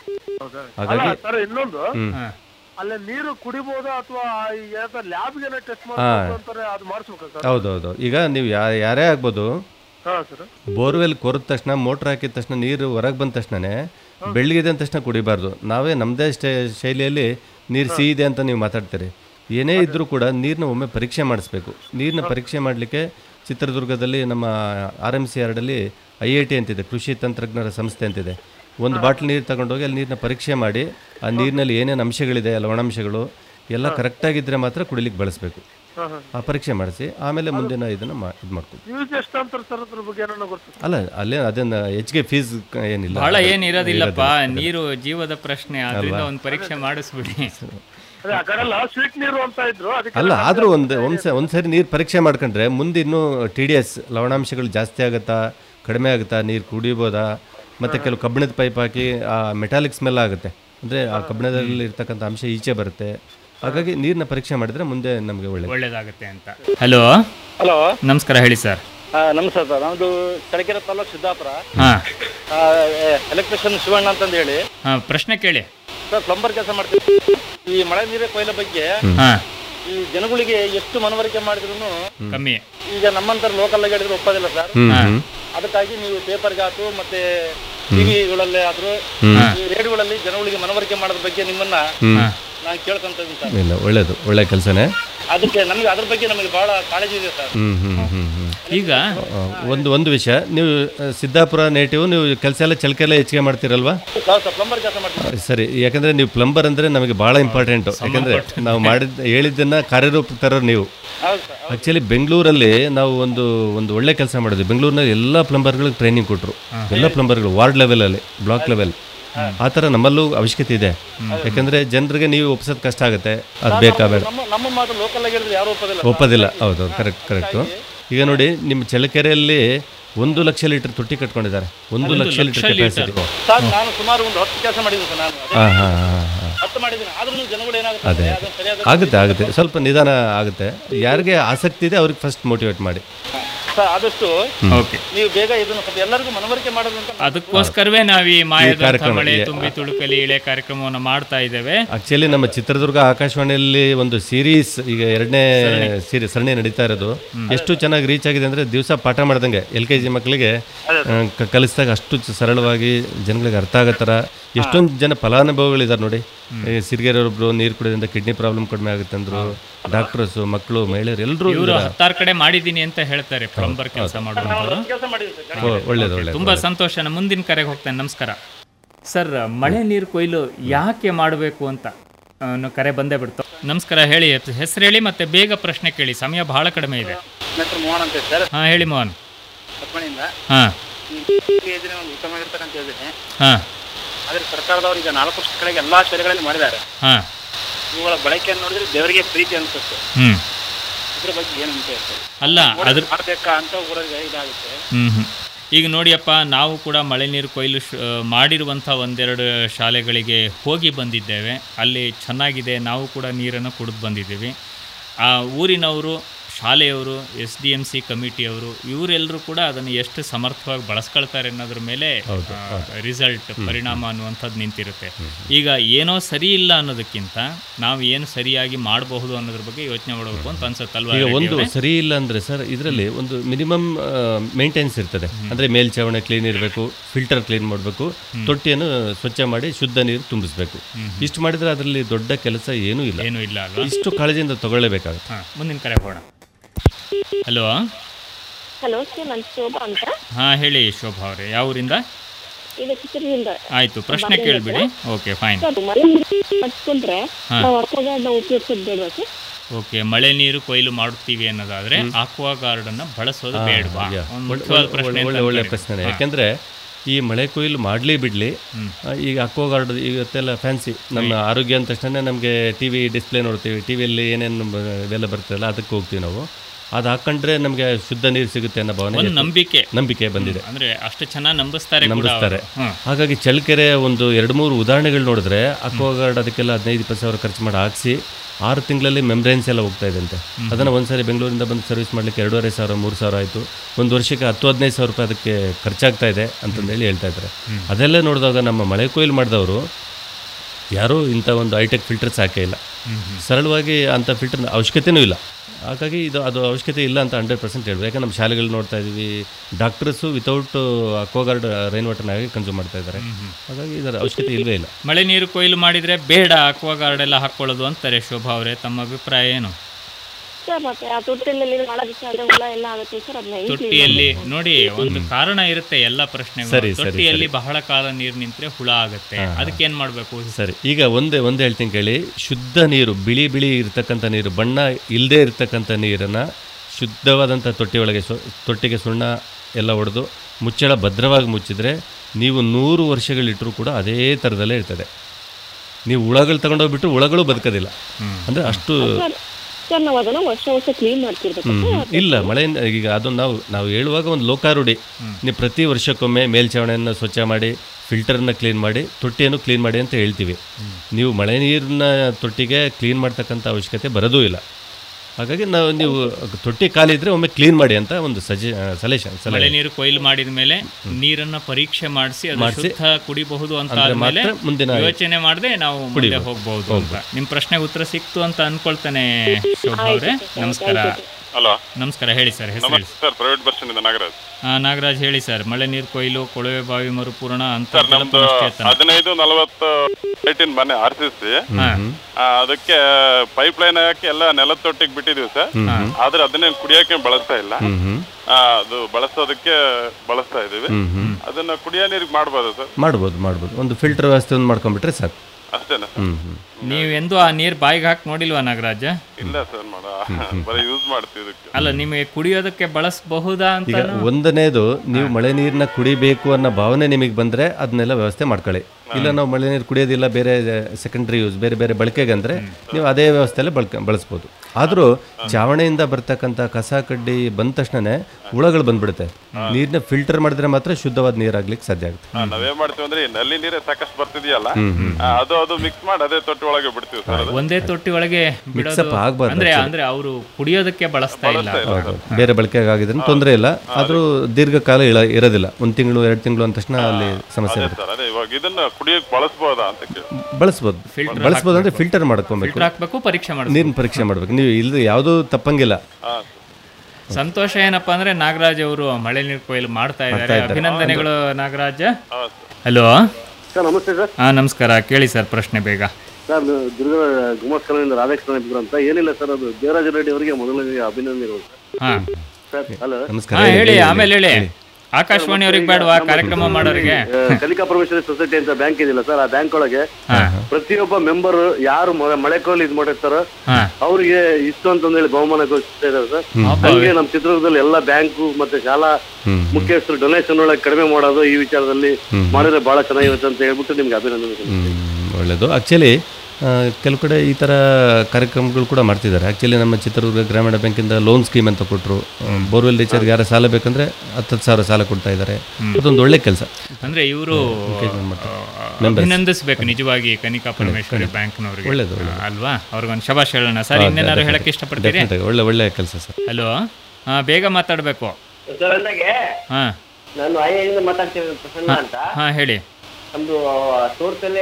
ಹಾಗಾಗಿ ಸರ್ ಇನ್ನೊಂದು ಹ್ಮ್. ಹಾಂ ಅಲ್ಲೇ ನೀರು ಕುಡಿಬೋದಾ ಅಥವಾ ಲ್ಯಾಬ್ಗೆ ಟೆಸ್ಟ್ ಮಾಡ್ಬೇಕು ಅಂತಾರೆ ಅದು ಮಾಡಿಸ್ಬೇಕಾ ಸರ್ ಹೌದೌದು ಈಗ ನೀವು ಯಾ ಯಾರೇ ಆಗ್ಬೋದು ಹಾಂ ಸರ್ ಬೋರ್ವೆಲ್ ಕೊರೆದ ತಕ್ಷಣ ಮೋಟ್ರ್ ಹಾಕಿದ ತಕ್ಷಣ ನೀರು ಹೊರಗೆ ಬಂದ ತಕ್ಷಣನೇ ಬೆಳ್ಳಗಿದೆ ಅಂದ ತಕ್ಷಣ ಕುಡಿಬಾರ್ದು ನಾವೇ ನಮ್ಮದೇ ಸ್ಟೇ ಶೈಲಿಯಲ್ಲಿ ನೀರು ಸಿಹಿ ಇದೆ ಅಂತ ನೀವು ಮಾತಾಡ್ತೀರಿ ಏನೇ ಇದ್ದರೂ ಕೂಡ ನೀರನ್ನ ಒಮ್ಮೆ ಪರೀಕ್ಷೆ ಮಾಡಿಸ್ಬೇಕು ನೀರನ್ನ ಪರೀಕ್ಷೆ ಮಾಡಲಿಕ್ಕೆ ಚಿತ್ರದುರ್ಗದಲ್ಲಿ ನಮ್ಮ ಆರ್ ಎಮ್ ಸಿ ಆರ್ಡಲ್ಲಿ ಐ ಐ ಟಿ ಅಂತಿದೆ ಕೃಷಿ ತಂತ್ರಜ್ಞರ ಸಂಸ್ಥೆ ಅಂತಿದೆ ಒಂದು ಬಾಟ್ಲ್ ನೀರು ತಗೊಂಡೋಗಿ ಅಲ್ಲಿ ನೀರನ್ನ ಪರೀಕ್ಷೆ ಮಾಡಿ ಆ ನೀರಿನಲ್ಲಿ ಏನೇನು ಅಂಶಗಳಿದೆ ಲವಣಾಂಶಗಳು ಎಲ್ಲ ಕರೆಕ್ಟಾಗಿದ್ದರೆ ಮಾತ್ರ ಕುಡಿಲಿಕ್ಕೆ ಬಳಸಬೇಕು ಹಾಂ ಹಾಂ ಆ ಪರೀಕ್ಷೆ ಮಾಡಿಸಿ ಆಮೇಲೆ ಮುಂದಿನ ಇದನ್ನು ಮಾ ಇದು ಮಾಡ್ಕೊಂಡು ಯೂಸ್ ಎಷ್ಟು ಅಂತಾರೆ ಸರ್ ಅದ್ರ ಬಗ್ಗೆ ಏನೋ ಗೊತ್ತು ಅಲ್ಲ ಅಲ್ಲೇ ಅದನ್ನ ಹೆಚ್ಚಿಗೆ ಫೀಸ್ ಏನಿಲ್ಲ ಬಹಳ ಏನ್ ಇರೋದಿಲ್ಲಪ್ಪ ನೀರು ಜೀವದ ಪ್ರಶ್ನೆ ಆದ್ರಿಂದ ಒಂದು ಪರೀಕ್ಷೆ ಮಾಡಿಸ್ಬಿಡಿ ಅದೇ ಆ ಕಡೆ ಎಲ್ಲ ಸ್ವೀಟ್ ನೀರು ಅಂತ ಇದ್ರು ಅದಕ್ಕೆ ಅಲ್ಲ ಆದರೂ ಒಂದು ಒಂದು ಒಂದು ಸರಿ ನೀರು ಪರೀಕ್ಷೆ ಮಾಡ್ಕೊಂಡ್ರೆ ಮುಂದೆ ಇನ್ನೂ ಟಿ ಡಿ ಎಸ್ ಲವಣಾಂಶಗಳು ಜಾಸ್ತಿ ಆಗುತ್ತಾ ಕಡಿಮೆ ಆಗುತ್ತಾ ನೀರು ಕುಡಿಬೋದಾ ಮತ್ತು ಕೆಲವು ಕಬ್ಬಿಣದ ಪೈಪ್ ಹಾಕಿ ಆ ಮೆಟಾಲಿಕ್ ಸ್ಮೆಲ್ ಆಗುತ್ತೆ ಅಂದರೆ ಆ ಕಬ್ಬಿಣದಲ್ಲಿ ಇರ್ತಕ್ಕಂಥ ಅಂಶ ಈಚೆ ಬರುತ್ತೆ ಹಾಗಾಗಿ ನೀರನ್ನ ಪರೀಕ್ಷೆ ಮಾಡಿದ್ರೆ ಮುಂದೆ ನಮಗೆ ಒಳ್ಳೆ ಒಳ್ಳೇದಾಗುತ್ತೆ ಅಂತ ಹಲೋ ಹಲೋ ನಮಸ್ಕಾರ ಹೇಳಿ ಸರ್ ನಮಸ್ಕಾರ ಸರ್ ನಮ್ಮದು ಚಳ್ಳಕೆರೆ ತಾಲೂಕು ಸಿದ್ದಾಪುರ ಹಾ ಎಲೆಕ್ಟ್ರಿಷಿಯನ್ ಶಿವಣ್ಣ ಅಂತಂದು ಹೇಳಿ ಹಾ ಪ್ರಶ್ನೆ ಕೇಳಿ ಸರ್ ಪ್ಲಂಬರ್ ಕೆಲಸ ಮಾಡ್ತೀವಿ ಈ ಮಳೆ ನೀರಿನ ಕೊಯ್ಲ ಬಗ್ಗೆ ಹಾ ಈ ಜನಗಳಿಗೆ ಎಷ್ಟು ಮನವರಿಕೆ ಮಾಡಿದ್ರು ಕಮ್ಮಿ ಈಗ ನಮ್ಮಂತರ ಲೋಕಲ್ ಆಗಿ ಹೇಳಿದ್ರೆ ಒಪ್ಪೋದಿಲ್ಲ ಸರ್ ಹಾ ಅದಕ್ಕಾಗಿ ನೀವು ಪೇಪರ್ಗೆ ಆತು ಮತ್ತೆ ಟಿವಿಗಳಲ್ಲಿ ಆದ್ರೂ ಈ ರೇಡಿಯೋಗಳಲ್ಲಿ ಜನಗಳಿಗೆ ಮನವರಿಕೆ ಮಾಡೋದ್ರ ಬಗ್ಗೆ ನಿಮ್ಮನ್ನ ನಾನು ಕೇಳ್ಕೊಂತ ಇದ್ದೀನಿ ಸರ್ ಇಲ್ಲ ಒಳ್ಳೇದು ಒಳ್ಳೆ ಕೆಲಸನೇ ಅದಕ್ಕೆ ನಮಗೆ ಅದ್ರ ಬಗ್ಗೆ ನಮಗೆ ಬಹಳ ಕಾಳಜಿ ಇದೆ ಸರ್ ಹ್ಞೂ ಹ್ಞೂ ಹ್ಞೂ ಹ್ಞೂ ಈಗ ಒಂದು ಒಂದು ವಿಷಯ ನೀವು ಆ, ಸಿದ್ದಾಪುರ ನೇಟಿವ್ ನೀವು ಕೆಲಸ ಎಲ್ಲ ಚಳಕೆಲ್ಲ ಹೆಚ್ಚಿಗೆ ಮಾಡ್ತೀರಲ್ವಾ ಸರ್ ಸರ್ ಪ್ಲಂಬರ್ ಕೆಲಸ ಮಾಡ್ತೀನಿ ಸರಿ ಯಾಕಂದರೆ ನೀವು ಪ್ಲಂಬರ್ ಅಂದರೆ ನಮಗೆ ಭಾಳ ಇಂಪಾರ್ಟೆಂಟು ಯಾಕಂದರೆ ನಾವು ಮಾಡಿದ ಹೇಳಿದ್ದನ್ನು ಕಾರ್ಯರೂಪ ತರೋರು ನೀವು ಹೌದು ಸರ್ ಆ್ಯಕ್ಚುಲಿ ಬೆಂಗಳೂರಲ್ಲಿ ನಾವು ಒಂದು ಒಂದು ಒಳ್ಳೆ ಕೆಲಸ ಮಾಡಿದ್ವಿ ಬೆಂಗಳೂರಿನಲ್ಲಿ ಎಲ್ಲ ಪ್ಲಂಬರ್ಗಳಿಗೆ ಟ್ರೈನಿಂಗ್ ಕೊಟ್ಟರು ಎಲ್ಲ ಪ್ಲಂಬರ್ಗಳು ವಾರ್ಡ್ ಲೆವೆಲಲ್ಲಿ ಬ್ಲಾಕ್ ಲೆವೆಲ್ ಆ ಥರ ನಮ್ಮಲ್ಲೂ ಅವಶ್ಯಕತೆ ಇದೆ ಯಾಕಂದರೆ ಜನರಿಗೆ ನೀವು ಒಪ್ಸೋದು ಕಷ್ಟ ಆಗುತ್ತೆ ಅದು ಬೇಕಾ ಬೇಡ ನಮ್ಮ ನಮ್ಮ ಮಾತು ಲೋಕಲ್ ಆಗಿ ಹೇಳಿದ್ರೆ ಯಾರು ಒಪ್ಪೋದಿಲ್ಲ ಒಪ್ಪೋದಿಲ್ಲ ಹೌದು ಕರೆಕ್ಟ್ ಕರೆಕ್ಟು ಈಗ ನೋಡಿ ನಿಮ್ಮ ಚಳ್ಳಕೆರೆಯಲ್ಲಿ ಒಂದು ಲಕ್ಷ ಲೀಟರ್ ತೊಟ್ಟಿ ಕಟ್ಕೊಂಡಿದ್ದಾರೆ ಒಂದು ಲಕ್ಷ ಲೀಟರ್ ಕೆಪಾಸಿಟಿ ಸರ್ ನಾನು ಸುಮಾರು ಒಂದು ಹತ್ತು ಕೆಲಸ ಮಾಡಿದ್ದೀನಿ ಸರ್ ನಾನು ಅದೇ ಹಾಂ ಹಾಂ ಹಾಂ ಹಾಂ ಹತ್ತು ಮಾಡಿದ್ದೀನಿ ಆದ್ರೂ ಜನಗಳು ಏನಾಗುತ್ತೆ ಅದೇ ಅಂದ್ರೆ ಅದನ್ನ ಸರಿಯಾದ ಆಗುತ್ತೆ ಆಗುತ್ತೆ ಸ್ವಲ್ಪ ನಿಧಾನ ಆಗುತ್ತೆ ಯಾರಿಗೆ ಆಸಕ್ತಿ ಇದೆ ಅವ್ರಿಗೆ ಫಸ್ಟ್ ಮೋಟಿವೇಟ್ ಮಾಡಿ ಸರ್ ಆದಷ್ಟು ಓಕೆ ನೀವು ಬೇಗ ಇದನ್ನು ಸ್ವಲ್ಪ ಎಲ್ಲರಿಗೂ ಮನವರಿಕೆ ಮಾಡೋದು ಅಂತ ಅದಕ್ಕೋಸ್ಕರವೇ ನಾವು ಈ ಮಾಯದಂಥ ಕಾರ್ಯಕ್ರಮ, ಮಳೆ ಈ- ತುಂಬಿ ತುಳುಕಲಿ ಇಳೆ ಕಾರ್ಯಕ್ರಮವನ್ನು ಮಾಡ್ತಾ ಇದ್ದೇವೆ ಆಕ್ಚುಲಿ ನಮ್ಮ ಚಿತ್ರದುರ್ಗ ಆಕಾಶವಾಣಿಯಲ್ಲಿ ಒಂದು ಸೀರೀಸ್ ಈಗ ಎರಡನೇ ಸೀರೀಸ್ ಸರಣಿ ನಡೀತಾ ಇರೋದು ಎಷ್ಟು ಚೆನ್ನಾಗಿ ರೀಚ್ ಆಗಿದೆ ಅಂದರೆ ದಿವಸ ಪಾಠ ಮಾಡ್ದಂಗೆ ಎಲ್ ಕೆ ಜಿ ಮಕ್ಕಳಿಗೆ ಆ, ಕ- ಕಲಿಸಿದಾಗ ಅಷ್ಟು ಚ- ಸರಳವಾಗಿ ಜನಗಳಿಗೆ ಅರ್ಥ ಆಗೋ ಥರ ಎಷ್ಟೊಂದು ಜನ ಫಲಾನುಭವಿಗಳಿದ್ದಾರೆ ನೋಡಿ ಸಿರಿಗೆರೊಬ್ರು ನೀರು ಕುಡಿಯೋದ್ರಿಂದ ಕಿಡ್ನಿ ಪ್ರಾಬ್ಲಮ್ ಕಡಿಮೆ ಆಗುತ್ತೆ ಅಂದರು ಡಾಕ್ಟರ್ಸು ಮಕ್ಕಳು ಮಹಿಳೆಯರು ಎಲ್ಲರೂ ಇವರು ಹತ್ತಾರು ಕಡೆ ಮಾಡಿದ್ದೀನಿ ಅಂತ ಹೇಳ್ತಾರೆ ಪ್ಲಂಬರ್ ಕೆಲಸ ಮಾಡುವಂಥವ್ರು ಕೆಲಸ ಮಾಡಿದ್ದೀನಿ ಸರ್ ಒಳ್ಳೇದು ಒಳ್ಳೇದು ತುಂಬಾ ಸಂತೋಷ ನಾನು ಮುಂದಿನ ಕರೆಗೆ ಹೋಗ್ತೇನೆ ನಮಸ್ಕಾರ ಸರ್ ಮಳೆ ನೀರು ಕೊಯ್ಲು ಯಾಕೆ ಮಾಡಬೇಕು ಅಂತ ಆ, ಅನ್ನೋ ಕರೆ ಬಂದೇ ಬಿಡ್ತು ನಮಸ್ಕಾರ ಹೇಳಿ ಹೆಸರು ಹೇಳಿ ಮತ್ತೆ ಬೇಗ ಪ್ರಶ್ನೆ ಕೇಳಿ ಸಮಯ ಬಹಳ ಕಡಿಮೆ ಇದೆ ನನ್ನ ಹೆಸರು ಮೋಹನ್ ಅಂತ ಹೇಳಿ ಸರ್ ಹಾ ಹೇಳಿ ಮೋಹನ್ ಹತ್ಮಣಿಯಿಂದ ಹಾ ಈ ಯೋಜನೆ ಒಂದು ಉತ್ತಮವಾಗಿರ್ತಕ್ಕಂಥ ಯೋಜನೆ ಹಾ ಆದರೆ ಸರ್ಕಾರದವರು ಈಗ ನಾಲ್ಕು ವರ್ಷದ ಕೆಳಗೆ ಎಲ್ಲಾ ಶಾಲೆಗಳಲ್ಲಿ ಮಾಡಿದ್ದಾರೆ ಹಾ ಇವುಗಳ ಬಳಕೆಯನ್ನು ನೋಡಿದ್ರೆ ದೇವರಿಗೆ ಪ್ರೀತಿ ಅನ್ಸುತ್ತೆ ಹ್ಮ್ ಇದ್ರ ಬಗ್ಗೆ ಏನು ಅಂತ ಹೇಳ್ತಾರೆ ಅಲ್ಲ ಅದ್ರ ಮಾಡ್ಬೇಕಾ ಅಂತ ಊರಿಗೆ ಇದಾಗುತ್ತೆ ಹ್ಮ್ ಹ್ಮ್. ಈಗ ನೋಡಿಯಪ್ಪ ನಾವು ಕೂಡ ಮಳೆ ನೀರು ಕೊಯ್ಲು ಶ್ ಮಾಡಿರುವಂಥ ಒಂದೆರಡು ಶಾಲೆಗಳಿಗೆ ಹೋಗಿ ಬಂದಿದ್ದೇವೆ ಅಲ್ಲಿ ಚೆನ್ನಾಗಿದೆ ನಾವು ಕೂಡ ನೀರನ್ನು ಕುಡಿದು ಬಂದಿದ್ದೀವಿ ಆ ಊರಿನವರು ಶಾಲೆಯವರು ಎಸ್ ಡಿ ಎಮ್ ಸಿ ಕಮಿಟಿಯವರು ಇವರೆಲ್ಲರೂ ಕೂಡ ಅದನ್ನು ಎಷ್ಟು ಸಮರ್ಥವಾಗಿ ಬಳಸ್ಕೊಳ್ತಾರೆ ಅನ್ನೋದ್ರ ಮೇಲೆ ರಿಸಲ್ಟ್ ಪರಿಣಾಮ ಅನ್ನುವಂಥದ್ದು ನಿಂತಿರುತ್ತೆ ಈಗ ಏನೋ ಸರಿ ಇಲ್ಲ ಅನ್ನೋದಕ್ಕಿಂತ ನಾವು ಏನು ಸರಿಯಾಗಿ ಮಾಡಬಹುದು ಅನ್ನೋದ್ರ ಬಗ್ಗೆ ಯೋಚನೆ ಮಾಡಬೇಕು ಅಂತ ಅನ್ಸುತ್ತಲ್ವಾ ಈಗ ರೆಡ್ಡಿ ಒಂದು ಅವರೇ? ಸರಿ ಇಲ್ಲ ಅಂದರೆ ಸರ್ ಇದರಲ್ಲಿ ಒಂದು ಮಿನಿಮಮ್ ಮೇಂಟೆನೆನ್ಸ್ ಇರ್ತದೆ ಅಂದರೆ ಮೇಲ್ಛಾವಣಿ ಕ್ಲೀನ್ ಇರಬೇಕು ಫಿಲ್ಟರ್ ಕ್ಲೀನ್ ಮಾಡಬೇಕು ತೊಟ್ಟಿಯನ್ನು ಸ್ವಚ್ಛ ಮಾಡಿ ಶುದ್ಧ ನೀರು ತುಂಬಿಸ್ಬೇಕು ಇಷ್ಟು ಮಾಡಿದರೆ ಅದರಲ್ಲಿ ದೊಡ್ಡ ಕೆಲಸ ಏನೂ ಇಲ್ಲ ಏನೂ ಇಲ್ಲ ಅಲ್ವಾ ಇಷ್ಟು ಕಾಳಜಿಯಿಂದ ತಗೊಳ್ಳೇಬೇಕಾಗುತ್ತೆ ಹಾಂ ಮುಂದಿನ ಕರೆ ಹೋಗೋಣ ಹಲೋ ಹಲೋ ಸರ್ ನಾನು ಶೋಭಾ ಅಂತ ಹಾಂ ಹೇಳಿ ಶೋಭಾ ಅವರೇ ಯಾವ ಊರಿಂದ ಈಗ ಚಿತ್ರದಿಂದ ಆಯಿತು ಪ್ರಶ್ನೆ ಕೇಳಿಬಿಡಿ ಓಕೆ ಫೈನ್ ಸರ್ ಮನೆ ಕಟ್ಕೊಂಡ್ರೆ ಹಾ. ನಾವು ಅಕ್ವಾಗಾರ್ಡ್ನ ಉಪಯೋಗಿಸೋದು ಬೇಡವಾ ಸರ್ ಓಕೆ ಮಳೆ ನೀರು ಕೊಯ್ಲು ಮಾಡುತ್ತೀವಿ ಅನ್ನೋದಾದ್ರೆ ಆಕ್ವಾ ಗಾರ್ಡನ್ನ ಬಳಸೋದು ಹಾ, ಬೇಡವಾ ಯಾ. ಒಂದು ಒಳ್ಳೆ- ಮುಖ್ಯವಾದ ಒಳ್ಳೆ- ಪ್ರಶ್ನೆ ಒಳ್ಳೆ ಒಳ್ಳೆ ಪ್ರಶ್ನೆ ಯಾಕೆಂದ್ರೆ ಈ ಮಳೆ ಕೊಯ್ಲು ಮಾಡಲಿ ಬಿಡಲಿ ಈಗ ಅಕ್ವಾಗಾರ್ಡ್ ಇವತ್ತೆಲ್ಲ ಫ್ಯಾನ್ಸಿ ನಮ್ಮ ಆರೋಗ್ಯ ಅಂದ ತಕ್ಷಣ ನಮಗೆ ಟಿ ವಿ ಡಿಸ್ಪ್ಲೇ ನೋಡ್ತೀವಿ ಟಿ ವಿಯಲ್ಲಿ ಏನೇನು ಬ- ಇವೆಲ್ಲ ಬರ್ತದಲ್ಲ ಅದಕ್ಕೆ ಹೋಗ್ತೀವಿ ನಾವು ಅದು ಹಾಕೊಂಡ್ರೆ ನಮಗೆ ಶುದ್ಧ ನೀರು ಸಿಗುತ್ತೆ ಅನ್ನೋ ಭಾವನೆ ಒಂದು ಎಷ್ಟು- ನಂಬಿಕೆ ನಂಬಿಕೆ ಬಂದಿದೆ ಅಂದ್ರೆ ಅಷ್ಟು ಚೆನ್ನಾಗಿ ನಂಬಿಸ್ತಾರೆ ಕೂಡ ನಂಬಿಸ್ತಾರೆ ಅವರು. ಹ್ಮ್. ಹಾಗಾಗಿ ಚಳ್ಳಕೆರೆ ಒಂದು ಎರಡು ಮೂರು ಉದಾಹರಣೆಗಳು ನೋಡಿದ್ರೆ ಅಕ್ವಾಗಾರ್ಡ್ ಅದಕ್ಕೆಲ್ಲ ಹದಿನೈದು ಇಪ್ಪತ್ತು ಸಾವಿರ ಖರ್ಚು ಮಾಡಿ ಹಾಕ್ಸಿ ಆರು ತಿಂಗಳಲ್ಲಿ ಮೆಮ್ಬ್ರೇನ್ಸ್ ಎಲ್ಲ ಹೋಗ್ತಾ ಇದೆ ಅಂತೆ ಅದನ್ನು ಒಂದ್ಸರಿ ಬೆಂಗಳೂರಿಂದ ಬಂದು ಸರ್ವಿಸ್ ಮಾಡಲಿಕ್ಕೆ ಎರಡೂವರೆ ಸಾವಿರ ಮೂರು ಸಾವಿರ ಆಯಿತು ಒಂದು ವರ್ಷಕ್ಕೆ ಹತ್ತು ಹದಿನೈದು ಸಾವಿರ ರೂಪಾಯಿ ಅದಕ್ಕೆ ಖರ್ಚಾಗ್ತಾ ಇದೆ ಅಂತಂದೇಳಿ ಹೇಳ್ತಾ ಇದ್ದಾರೆ ಅದೆಲ್ಲ ನೋಡಿದಾಗ ನಮ್ಮ ಮಳೆ ಕೊಯ್ಲು ಮಾಡಿದವರು ಯಾರೂ ಇಂಥ ಒಂದು ಹೈಟೆಕ್ ಫಿಲ್ಟರ್ಸ್ ಹಾಕೇ ಇಲ್ಲ ಸರಳವಾಗಿ ಅಂಥ ಫಿಲ್ಟರ್ ಅವಶ್ಯಕತೆಯೂ ಇಲ್ಲ ಹಾಗಾಗಿ ಇದು ಅದು ಅವಶ್ಯಕತೆ ಇಲ್ಲ ಅಂತ ಹಂಡ್ರೆಡ್ ಪರ್ಸೆಂಟ್ ಹೇಳ್ಬೋದು ಯಾಕಂದ್ರೆ ನಮ್ಮ ಶಾಲೆಗಳು ನೋಡ್ತಾ ಇದ್ದೀವಿ ಡಾಕ್ಟರ್ಸು ವಿತೌಟ್ ಅಕ್ವಾಗಾರ್ಡ್ ರೈನ್ ವಾಟರ್ನಾಗೆ ಕನ್ಸ್ಯೂಮ್ ಮಾಡ್ತಾ ಇದ್ದಾರೆ ಹಾಗಾಗಿ ಇದರ ಅವಶ್ಯಕತೆ ಇಲ್ಲವೇ ಇಲ್ಲ ಮಳೆ ನೀರು ಕೊಯ್ಲು ಮಾಡಿದ್ರೆ ಬೇಡ ಅಕ್ವಾ ಗಾರ್ಡ್ ಎಲ್ಲ ಹಾಕೊಳ್ಳೋದು ಅಂತಾರೆ ಶೋಭಾ ಅವರೇ ತಮ್ಮ ಅಭಿಪ್ರಾಯ ಏನು ಸರ್ ಮತ್ತೆ ಆ ತೊಟ್ಟಿಲಲ್ಲಿ ಮಾಡೋದಕ್ಕೆ ಆದ್ರೆ ಹುಳ ಎಲ್ಲ ಆಗುತ್ತೆ ಸರ್ ಅದನ್ನ ಹೆಂಗ್ clean ತೊಟ್ಟಿಯಲ್ಲಿ ಮಾಡ್ಬೇಕು? ನೋಡಿ ಒಂದು ಕಾರಣ ಇರುತ್ತೆ ಎಲ್ಲ ಸರಿ, ಪ್ರಶ್ನೆಗಳು ಸರಿ, ತೊಟ್ಟಿಯಲ್ಲಿ ಬಹಳ ಕಾಲ ನೀರು ನಿಂತ್ರೆ ಹುಳ ಆಗುತ್ತೆ ಅದಕ್ಕೆ ಏನ್ ಮಾಡ್ಬೇಕು ಸರಿ ಈಗ ಒಂದೇ ಒಂದೇ ಹೇಳ್ತೀನಿ ಕೇಳಿ ಶುದ್ಧ ನೀರು ಬಿಳಿ ಬಿಳಿ ಇರ್ತಕ್ಕಂಥ ನೀರು ಬಣ್ಣ ಇಲ್ಲದೆ ಇರ್ತಕ್ಕಂಥ ನೀರನ್ನು ಶುದ್ಧವಾದಂಥ ತೊಟ್ಟಿ ಒಳಗೆ ಸು ತೊಟ್ಟಿಗೆ ಸುಣ್ಣ ಎಲ್ಲ ಹೊಡೆದು ಮುಚ್ಚಳ ಭದ್ರವಾಗಿ ಮುಚ್ಚಿದ್ರೆ ನೀವು ನೂರು ವರ್ಷಗಳಿಟ್ಟರೂ ಕೂಡ ಅದೇ ಥರದಲ್ಲೇ ಇರ್ತದೆ ನೀವು ಹುಳಗಳು ತಗೊಂಡೋಗ್ಬಿಟ್ಟು ಹುಳಗಳು ಬದುಕೋದಿಲ್ಲ ಅಂದರೆ ಅಷ್ಟು ಸರ್ ಸರ್ ನಾವು ಅದನ್ನ ವರ್ಷ ವರ್ಷ ಕ್ಲೀನ್ ಮಾಡ್ತಿರ್ಬೇಕು ಹ್ಮ್, ಹ್ಮ್. ಇಲ್ಲ ಮಳೆಯಿಂದ ಈಗ ಅದನ್ನು ನಾವು ನಾವು ಹೇಳುವಾಗ ಒಂದು ಲೋಕಾರೂಢಿ ನೀವು ಪ್ರತಿ ವರ್ಷಕ್ಕೊಮ್ಮೆ ಮೇಲ್ಛಾವಣಿಯನ್ನು ಸ್ವಚ್ಛ ಮಾಡಿ ಫಿಲ್ಟರ್ನ ಕ್ಲೀನ್ ಮಾಡಿ ತೊಟ್ಟಿಯನ್ನು ಕ್ಲೀನ್ ಮಾಡಿ ಅಂತ ಹೇಳ್ತೀವಿ ನೀವು ಮಳೆ ನೀರಿನ ತೊಟ್ಟಿಗೆ ಕ್ಲೀನ್ ಮಾಡ್ತಕ್ಕಂಥ ಅವಶ್ಯಕತೆ ಬರೋದೂ ಇಲ್ಲ ಹಾಗಾಗಿ ನಾವು ನೀವು ತೊಟ್ಟಿ ಖಾಲಿ ಇದ್ರೆ ಒಮ್ಮೆ ಕ್ಲೀನ್ ಮಾಡಿ ಅಂತ ಒಂದು ಸಜೆ ಸಜೆಷನ್ ಮಳೆ ಸಲಹೆ ನೀರು ಕೊಯ್ಲು ಮಾಡಿದ ಮೇಲೆ ನೀರನ್ನ ಪರೀಕ್ಷೆ ಮಾಡಿಸಿ ಅದು ಮಾಡ್ಸಿ, ಶುದ್ಧ ಕುಡಿಬಹುದು ಅಂತ ಅಂದ್ರೆ ಆದ್ಮೇಲೆ ಮಾತ್ರ ಮುಂದಿನ ಯೋಚನೆ ಮಾಡದೆ ನಾವು ಮುಂದೆ ಕುಡಿಬೋದು. ಹೋಗ್ಬಹುದು ಅಂತ ನಿಮ್ ಪ್ರಶ್ನೆಗೆ ಉತ್ತರ ಸಿಕ್ತು ಅಂತ ಅನ್ಕೊಳ್ತಾನೆ ಶೋಭಾ ಅವರೇ ನಮಸ್ಕಾರ ಹಲೋ ನಮಸ್ಕಾರ ಹೇಳಿ ಸರ್ ಹೆಸರು ಹೇಳಿ ನಮಸ್ತೆ sir private bus stand Nagaraj ಆ, ನಾಗರಾಜ್ ಹೇಳಿ ಸರ್ ಮಳೆ ನೀರು ಕೊಯ್ಲು ಕೊಳವೆ ಬಾವಿ ಮರುಪೂರ್ಣ ಅಂತ ಸರ್ ನಮ್ದು ಹದಿನೈದು ನಲವತ್ತು ಏಟಿನ್ ಮನೆ ಆರ್ ಸಿ ಸಿ ಅದಕ್ಕೆ ಪೈಪ್ ಲೈನ್ ಹಾಕಿ ಎಲ್ಲ ನೆಲದ ತೊಟ್ಟಿಗೆ ಬಿಟ್ಟಿದೀವಿ ಸರ್ ಹ್ಮ್. ಆದ್ರೆ ಅದನ್ನೇ ಕುಡಿಯಕ್ಕೆ ಬಳಸ್ತಾ ಇಲ್ಲ ಹ್ಮ್ ಹ್ಮ್. ಆ, ಅದು ಬಳಸೋದಕ್ಕೆ ಬಳಸ್ತಾ ಇದೀವಿ ಹ್ಮ್ ಹ್ಮ್. ಅದನ್ನ ಕುಡಿಯೋ ನೀರಿಗೆ ಮಾಡ್ಬೋದು ಸರ್ ಮಾಡ್ಬೋದು ಮಾಡ್ಬೋದು ಒಂದು ಫಿಲ್ಟರ್ ವ್ಯವಸ್ಥೆ ಒಂದು ಮಾಡ್ಕೊಂಡ್ಬಿಟ್ರೆ ಸಾಕು ಅಷ್ಟೇನಾ ಸರ್ ಹ್ಮ್ ಹ್ಮ್ ನೀವೆಂದೂ ಆ ನೀರು ಬಾಯಿಗೆ ಹಾಕಿ ನೋಡಿಲ್ವಾ ನಾಗರಾಜ್ ಇಲ್ಲ ಸರ್ ಮಾಡ ಬರೀ ಯೂಸ್ ಮಾಡ್ತೀವಿ ಇದಕ್ಕೆ ಅಲ್ಲ ನಿಮಗೆ ಕುಡಿಯೋದಕ್ಕೆ ಬಳಸಬಹುದಾ ಅಂತ ಈಗ ಒಂದನೇದು ನೀವು ಮಳೆ ನೀರನ್ನ ಕುಡಿಬೇಕು ಅನ್ನೋ ಭಾವನೆ ನಿಮಗೆ ಬಂದರೆ ಅದನ್ನೆಲ್ಲ ವ್ಯವಸ್ಥೆ ಮಾಡ್ಕೊಳ್ಳಿ ಇಲ್ಲ ನಾವು ಮಳೆ ನೀರು ಕುಡಿಯೋದಿಲ್ಲ ಬೇರೆ ಸೆಕೆಂಡ್ರಿ ಯೂಸ್ ಬೇರೆ ಬೇರೆ ಬಳಕೆಗೆ ಅಂದರೆ ನೀವು ಅದೇ ವ್ಯವಸ್ಥೆಯಲ್ಲೇ ಬಳಕ ಬಳಸ್ಬೋದು ಆದರೂ ಚಾವಣಿಯಿಂದ ಬರ್ತಕ್ಕಂಥ ಕಸ ಕಡ್ಡಿ ಬಂದ ತಕ್ಷಣನೇ ಹುಳಗಳು ಬಂದ್ಬಿಡುತ್ತೆ ನೀರನ್ನ ಫಿಲ್ಟರ್ ಮಾಡಿದ್ರೆ ಮಾತ್ರ ಶುದ್ಧವಾದ ನೀರಾಗ್ಲಿಕ್ಕೆ ಸಾಧ್ಯ ಆಗುತ್ತೆ ಆ, ನಾವೇನ್ ಮಾಡ್ತೀವಿ ಅಂದ್ರೆ ಈ ನಲ್ಲಿ ನೀರೇ ಸಾಕಷ್ಟು ಬರ್ತಿದೆಯಲ್ಲ ಹ್ಮ್, ಹ್ಮ್. ಆ, ಅದು ಅದು ಮಿಕ್ಸ್ ಮಾಡಿ ಅದೇ ತೊಟ್ಟಿ ಒಳಗೆ ಬಿಡ್ತೀವಿ ಸರ್ ಅದು ಒಂದೇ ತೊಟ್ಟಿ ಒಳಗೆ ಬಿಡೋದು Mix-up ಆಗ್ಬಾರ್ದು ಅಂದ್ರೆ actually. ಅಂದ್ರೆ ಅವರು ಕುಡಿಯೋದಕ್ಕೆ ಬಳಸ್ತಾ ಇಲ್ಲ ಹೌದು. ಬೇರೆ ಬಳಕೆಗೆ ಆಗಿದ್ರೆ ತೊಂದರೆ ಇಲ್ಲ ಆದರೂ ದೀರ್ಘಕಾಲ ಇಳ ಇರೋದಿಲ್ಲ ಒಂದು ತಿಂಗಳು ಎರಡು ತಿಂಗಳು ಅಂದ ತಕ್ಷಣ ಅಲ್ಲಿ ಸಮಸ್ಯೆ ಅದೇ ಬರುತ್ತೆ ಸರ್ ಅದೇ ಇವಾಗ ಇದನ್ನ ಕುಡಿಯಕ್ ಬಳಸ್ಬೋದಾ ಅಂತ ಕೇಳಿ ಬಳಸ್ಬೋದು Filter ಬಳಸ್ಬೋದು ಅಂದ್ರೆ ಹಾಕ್ಬೇಕು. ಫಿಲ್ಟರ್ ಮಾಡ್ಕೊಬೇಕು ಫಿಲ್ಟರ್ ಹಾಕ್ಬೇಕು ಪರೀಕ್ಷೆ ಮಾಡಬೇಕು ನೀರಿನ ಪರೀಕ್ಷೆ ಮಾಡ್ಬೇಕು ನೀವು ಇಲ್ಲಿ ಯಾವುದೂ ತಪ್ಪಂಗಿಲ್ಲ ಸಂತೋಷ ಏನಪ್ಪಾ ಅಂದ್ರೆ ನಾಗರಾಜ್ ಅವರು ಮಳೆ ನೀರು ಕೊಯ್ಲು ಮಾಡ್ತಾ ಇದ್ದಾರೆ ಮಾಡ್ತಾ ಇದ್ದಾರೆ. ಅಭಿನಂದನೆಗಳು ನಾಗರಾಜ್ ಹಲೋ ಸರ್ ನಮಸ್ತೆ ಸರ್ ಹಾ ನಮಸ್ಕಾರ ಕೇಳಿ ಸರ್ ಪ್ರಶ್ನೆ ಬೇಗ ಸರ್ ಅದು ದುರ್ಗ ಗುಮ್ಮಸ್ಕರದಿಂದ ರಾಧಾಕೃಷ್ಣ ಇದ್ರು ಅಂತ ಏನಿಲ್ಲ ಸರ್ ಅದು ದೇವರಾಜ ರೆಡ್ಡಿ ಅವರಿಗೆ ಮೊದಲನೇ ಅಭಿನಂದನೆಗಳು ಹಾ ಸರ್ ಹಲೋ ನಮಸ್ಕಾರ ಹಾ ಹೇಳಿ, ಹೇಳಿ ಹೇಳಿ, ಆಮೇಲೆ ಹೇಳಿ ಹೇಳಿ. ಆಕಾಶವಾಣಿ ಅವ್ರಿಗೆ ಬೇಡವಾ ಕಾರ್ಯಕ್ರಮ ಮಾಡೋರಿಗೆ ಆ, ಕಲಿಕಾ ಪರಮೇಶ್ವರಿ ಸೊಸೈಟಿ ಅಂತ ಬ್ಯಾಂಕ್ ಇದೆಯಲ್ಲ ಸರ್ ಆ ಬ್ಯಾಂಕ್ ಒಳಗೆ ಪ್ರತಿಯೊಬ್ಬ ಮೆಂಬರ್ ಯಾರು ಮ- ಮಳೆ ಕೋಲ್ ಇದ್ ಮಾಡಿರ್ತಾರೋ ಹಾ. ಅವ್ರಿಗೆ ಇಷ್ಟು ಅಂತಂದೇಳಿ ಬಹುಮಾನ ಘೋಷಿಸ್ತಾ ಇದ್ದಾರೆ ಸರ್ ಹ್ಮ್. ಹಂಗೆ ನಮ್ಮ ಚಿತ್ರದುರ್ಗದಲ್ಲಿ ಎಲ್ಲ ಬ್ಯಾಂಕು ಮತ್ತೆ ಶಾಲಾ ಹ್ಮ್. ಮುಖ್ಯಸ್ಥರು ಡೊನೇಷನ್ ಒಳಗೆ ಕಡಿಮೆ ಮಾಡೋದು ಈ ವಿಚಾರದಲ್ಲಿ ಹ್ಮ್. ಮಾಡಿದ್ರೆ ಬಹಳ ಚೆನ್ನಾಗಿರುತ್ತೆ ಅಂತ ಹೇಳ್ಬಿಟ್ಟು ನಿಮ್ಗೆ ಅಭಿನಂದನೆ ಹ್ಮ್, ಒಳ್ಳೆಯದು ಆ್ಯಕ್ಚುಲಿ ಕೆಲವು ಕಡೆ ಈ ಥರ ಕಾರ್ಯಕ್ರಮಗಳು ಕೂಡ ಮಾಡ್ತಿದ್ದಾರೆ ಆ್ಯಕ್ಚುಲಿ ನಮ್ಮ ಚಿತ್ರದುರ್ಗ ಗ್ರಾಮೀಣ ಬ್ಯಾಂಕಿಂದ ಲೋನ್ ಸ್ಕೀಮ್ ಅಂತ ಕೊಟ್ಟರು ಬೋರ್ವೆಲ್ ರೀಚಾರ್ಜ್ ಯಾರು ಸಾಲ ಬೇಕಂದ್ರೆ ಹತ್ತತ್ತು ಸಾವಿರ ಸಾಲ ಕೊಡ್ತಾ ಇದ್ದಾರೆ ಅದೊಂದು ಒಳ್ಳೆ ಕೆಲಸ ಅಂದ್ರೆ ಇವರು ಅಭಿನಂದಿಸ್ಬೇಕು ನಿಜವಾಗಿ ಕನಿಕಾ ಪರಮೇಶ್ವರಿ ಬ್ಯಾಂಕ್ನವ್ರಿಗೆ ಒಳ್ಳೇದು, ಅಲ್ವಾ ಅವ್ರಿಗೊಂದು ಶಬಾಷ್ ಹೇಳೋಣ ಸರ್ ಇನ್ನೇನಾದ್ರು ಹೇಳಕ್ ಇಷ್ಟಪಡ್ತೀರಿ ಒಳ್ಳೆ ಒಳ್ಳೆ ಕೆಲಸ ಸರ್ ಹಲೋ ಹಾ ಬೇಗ ಮಾತಾಡ್ಬೇಕು ಸರ್ ಅಂದಾಗೆ ಹಾ ನಾನು ಐದಿಂದ ಮಾತಾಡ್ತೀನಿ ಪ್ರಸನ್ನ ಅಂತ ಹಾ ಹೇಳಿ ನಮ್ದು ತೋಟದಲ್ಲೇ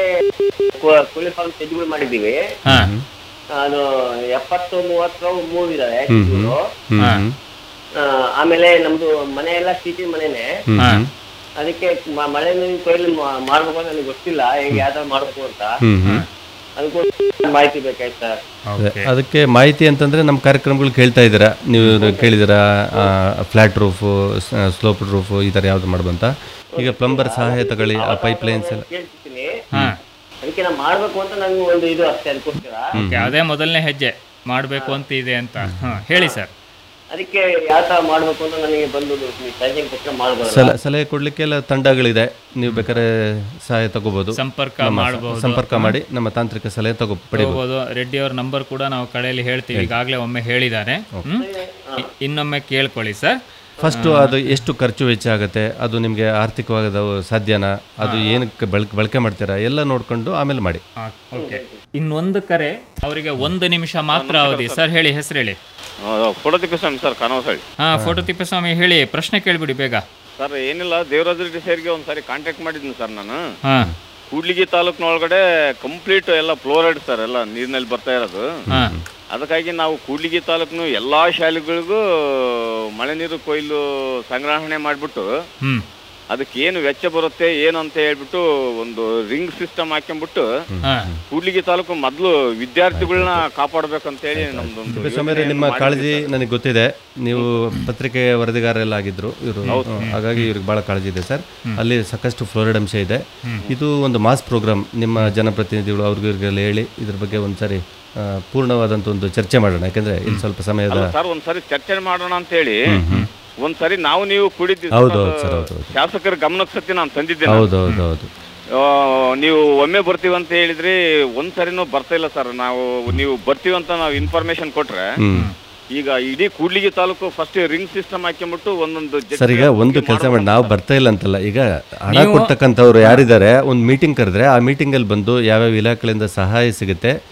ಕೋಳಿ ಫಾರ್ಮ್ ತೆಜ್ಗಳು ಮಾಡಿದ್ದೀವಿ ಹಾ ಅದು ಎಪ್ಪತ್ತು ಮೂವತ್ತು ಮೂವ್ ಇದಾವೆ ಹ್ಮ್, ಹ್ಮ್. ತೆಜ್ಗಳು. ಹ್ಮ್, ಹಾ. ಹ್ಮ್. ಆ, ಆಮೇಲೆ ನಮ್ದು ಮನೆ ಎಲ್ಲ ಸೀಟಿ ಮನೆನೆ ಹ್ಮ್, ಹಾ. ಹ್ಮ್. ಅದಕ್ಕೆ ಮ- ಮಳೆ ನೀರಿನ ಕೊಯ್ಲು ಮಾ- ಮಾಡ್ಬೇಕು ಅಂತ ನನಗೆ ಗೊತ್ತಿಲ್ಲ ಹೇಗೆ ಯಾವ್ದಾರು ಮಾಡ್ಬೇಕು ಅಂತ ಹ್ಮ್, ಹ್ಮ್. ಅದಕ್ಕೋಸ್ಕರ ಮಾಹಿತಿ ಬೇಕಾಯ್ತು ಸರ್ ಅದೇ, ಅದಕ್ಕೆ ಮಾಹಿತಿ ಅಂತಂದ್ರೆ ನಮ್ಮ ಕಾರ್ಯಕ್ರಮಗಳು ಕೇಳ್ತಾ ಇದ್ದೀರಾ ನೀವು ಕೇಳಿದ್ದೀರಾ ಫ್ಲಾಟ್ ರೂಫು ಸ್ಲೋಪ್ ರೂಫು ಈ ಥರ ಯಾವ್ದು ಮಾಡ್ಬಂತ ಈಗ ಪ್ಲಂಬರ್ ಸಹಾಯ ತಗೊಳ್ಳಿ ಆ ಪೈಪ್ ಲೈನ್ಸ್ ಎಲ್ಲ ಕೇಳ್ತಿದ್ದೀನಿ ಹಾ ಅದಕ್ಕೆ ನಾನು ಮಾಡ್ಬೇಕು ಅಂತ ನಂಗೆ ಒಂದು ಇದು ಅಷ್ಟೇ ಅದಕ್ಕೋಸ್ಕರ ಓಕೆ ಅದೇ ಮೊದಲನೇ ಹೆಜ್ಜೆ ಮಾಡಬೇಕು ಅಂತ ಇದೆ ಅಂತ ಹಾ ಹೇಳಿ ಸರ್ ಅದಕ್ಕೆ ಯಾವ ತರ ಮಾಡ್ಬೇಕು ಅಂತ ನನಗೆ ಬಂದು ಸಜೆಷನ್ ಕೊಟ್ಟರೆ ಮಾಡ್ಬೋದು ಸಲ ಸಲಹೆ ಕೊಡ್ಲಿಕ್ಕೆಲ್ಲ ತಂಡಗಳಿದೆ ನೀವು ಬೇಕಾದ್ರೆ ಸಹಾಯ ತಗೋಬಹುದು ಸಂಪರ್ಕ ನಮ್ಮ ಸ- ಮಾಡ್ಬೋದು. ಸಂಪರ್ಕ ಮಾಡಿ ನಮ್ಮ ತಾಂತ್ರಿಕ ಸಲಹೆ ತಗೋ ಪಡಿಬಹುದು ಹೋಗ್ಬೋದು ರೆಡ್ಡಿ ಅವ್ರ ನಂಬರ್ ಕೂಡ ನಾವು ಕಡೆಯಲ್ಲಿ ಹೇಳ್ತೀವಿ ಈಗಾಗಲೇ ಒಮ್ಮೆ ಹೇಳಿದ್ದಾರೆ ಹ್ಮ್? ಇ- ಇನ್ನೊಮ್ಮೆ ಕೇಳ್ಕೊಳ್ಳಿ ಸರ್ ಫಸ್ಟು ಅದು ಎಷ್ಟು ಖರ್ಚು ವೆಚ್ಚ ಆಗುತ್ತೆ ಅದು ನಿಮಗೆ ಆರ್ಥಿಕವಾಗಿ ಅದು ಸಾಧ್ಯನಾ ಅದು ಏನಕ್ಕೆ ಬಳಕೆ ಬಳಕೆ ಮಾಡ್ತೀರಾ ಎಲ್ಲ ನೋಡ್ಕೊಂಡು ಆಮೇಲೆ ಮಾಡಿ ಓಕೆ ಇನ್ನೊಂದು ಕರೆ ಅವರಿಗೆ ಒಂದು ನಿಮಿಷ ಮಾತ್ರ ಅವಧಿ ಸರ್ ಹೇಳಿ ಹೆಸರು ಹೇಳಿ ಫೋಟೋ ತಿಪ್ಪಿಸ್ವಾಮಿ ಸರ್ ಕಾನವಸಳ್ಳಿ ಹಾ ಫೋಟೋ ತಿಪ್ಪಸ್ವಾಮಿ ಹೇಳಿ ಪ್ರಶ್ನೆ ಕೇಳ್ಬಿಡಿ ಬೇಗ ಸರ್ ಏನಿಲ್ಲ ದೇವರಾಜ ರೆಡ್ಡಿ ಸರ್ಗೆ ಒಂದು ಸಾರಿ ಕಾಂಟ್ಯಾಕ್ಟ್ ಮಾಡಿದ್ದೀನಿ ಸರ್ ನಾನು ಹಾ ಕೂಡ್ಲಿಗಿ ತಾಲೂಕಿನೊಳಗಡೆ ಕಂಪ್ಲೀಟ್ ಎಲ್ಲ ಫ್ಲೋರೈಡ್ ಸರ್ ಎಲ್ಲ ನೀರಿನಲ್ಲಿ ಬರ್ತಾ ಇರೋದು ಹಾ ಅದಕ್ಕಾಗಿ ನಾವು ಕೂಡ್ಲಿಗಿ ತಾಲೂಕಿನ ಎಲ್ಲಾ ಶಾಲೆಗಳಿಗೂ ಮಳೆ ನೀರು ಕೊಯ್ಲು ಸಂಗ್ರಹಣೆ ಮಾಡಿಬಿಟ್ಟು ಹ್ಮ್ ಅದಕ್ಕೆ ಏನು ವೆಚ್ಚ ಬರುತ್ತೆ ಏನು ಅಂತ ಹೇಳ್ಬಿಟ್ಟು ಒಂದು ರಿಂಗ್ ಸಿಸ್ಟಮ್ ಹಾಕ್ಕೊಂಡ್ಬಿಟ್ಟು ಹಾ ಕೂಡ್ಲಿಗಿ ತಾಲೂಕು ಮೊದಲು ವಿದ್ಯಾರ್ಥಿಗಳನ್ನ ಕಾಪಾಡ್ಬೇಕಂತ ಹೇಳಿ ನಮ್ದೊಂದು ಸಮಯ ನಿಮ್ಮ ಕಾಳಜಿ ನನಗೆ ಗೊತ್ತಿದೆ ನೀವು ಪತ್ರಿಕೆ ವರದಿಗಾರೆಲ್ಲ ಆಗಿದ್ರು ಇವರು ಹಾಗಾಗಿ ಇವ್ರಿಗೆ ಭಾಳ ಕಾಳಜಿ ಇದೆ ಸರ್ ಅಲ್ಲಿ ಸಾಕಷ್ಟು ಫ್ಲೋರೈಡ್ ಅಂಶ ಇದೆ ಇದು ಒಂದು ಮಾಸ್ ಪ್ರೋಗ್ರಾಮ್ ನಿಮ್ಮ ಜನಪ್ರತಿನಿಧಿಗಳು ಅವ್ರಿಗೆ ಇವ್ರಿಗೆಲ್ಲ ಹೇಳಿ ಇದ್ರ ಬಗ್ಗೆ ಒಂದ್ಸರಿ ಆ, ಪೂರ್ಣವಾದಂಥ ಒಂದು ಚರ್ಚೆ ಮಾಡೋಣ ಯಾಕಂದ್ರೆ ಇಲ್ಲಿ ಸ್ವಲ್ಪ ಸಮಯದ ಅಲ್ಲ ಸರ್ ಒಂದ್ಸರಿ ಚರ್ಚೆ ಮಾಡೋಣ ಅಂತ ಹೇಳಿ ಒಂದ್ಸರಿ ನಾವು ನೀವು ಕುಡಿದ್ವಿ ಹೌದು, ಹೌದು ಸರ್, ಹೌದು, ಹೌದು. ಶಾಸಕರ ಗಮನಕ್ಕೆ ಸತ್ಯ ನಾನು ತಂದಿದ್ದೆ ನಾನು. ಹೌದು ಹೌದು ಹೌದು ಆ, ನೀವು ಒಮ್ಮೆ ಬರ್ತೀವಿ ಅಂತ ಹೇಳಿದ್ರಿ ಒಂದ್ಸರಿನೂ ಬರ್ತಾ ಇಲ್ಲ ಸರ್ ನಾವು ನೀವು ಬರ್ತೀವಿ ಅಂತ ನಾವು ಇನ್ಫಾರ್ಮೇಶನ್ ಕೊಟ್ರೆ ಹ್ಮ್ ಈಗ ಇಡೀ Kudligi taluk first ring system ಹಾಕ್ಕೊಂಬಿಟ್ಟು ಒಂದೊಂದು ಜಗ್ಗಿ ಸರ್ ಈಗ ಒಂದು ಕೆಲಸ ಮಾಡಿ ನಾವು ಬರ್ತಾ ಇಲ್ಲ ಅಂತಲ್ಲ ಈಗ ಹಣ ಕೊಡ್ತಕ್ಕಂಥವ್ರು ಯಾರಿದ್ದಾರೆ ಒಂದು ಮೀಟಿಂಗ್ ಕರೆದ್ರೆ ಆ ಮೀಟಿಂಗಲ್ಲಿ ಬಂದು ಯಾವ್ಯಾವ ಇಲಾಖೆಗಳಿಂದ ಸಹಾಯ ಸಿಗುತ್ತೆ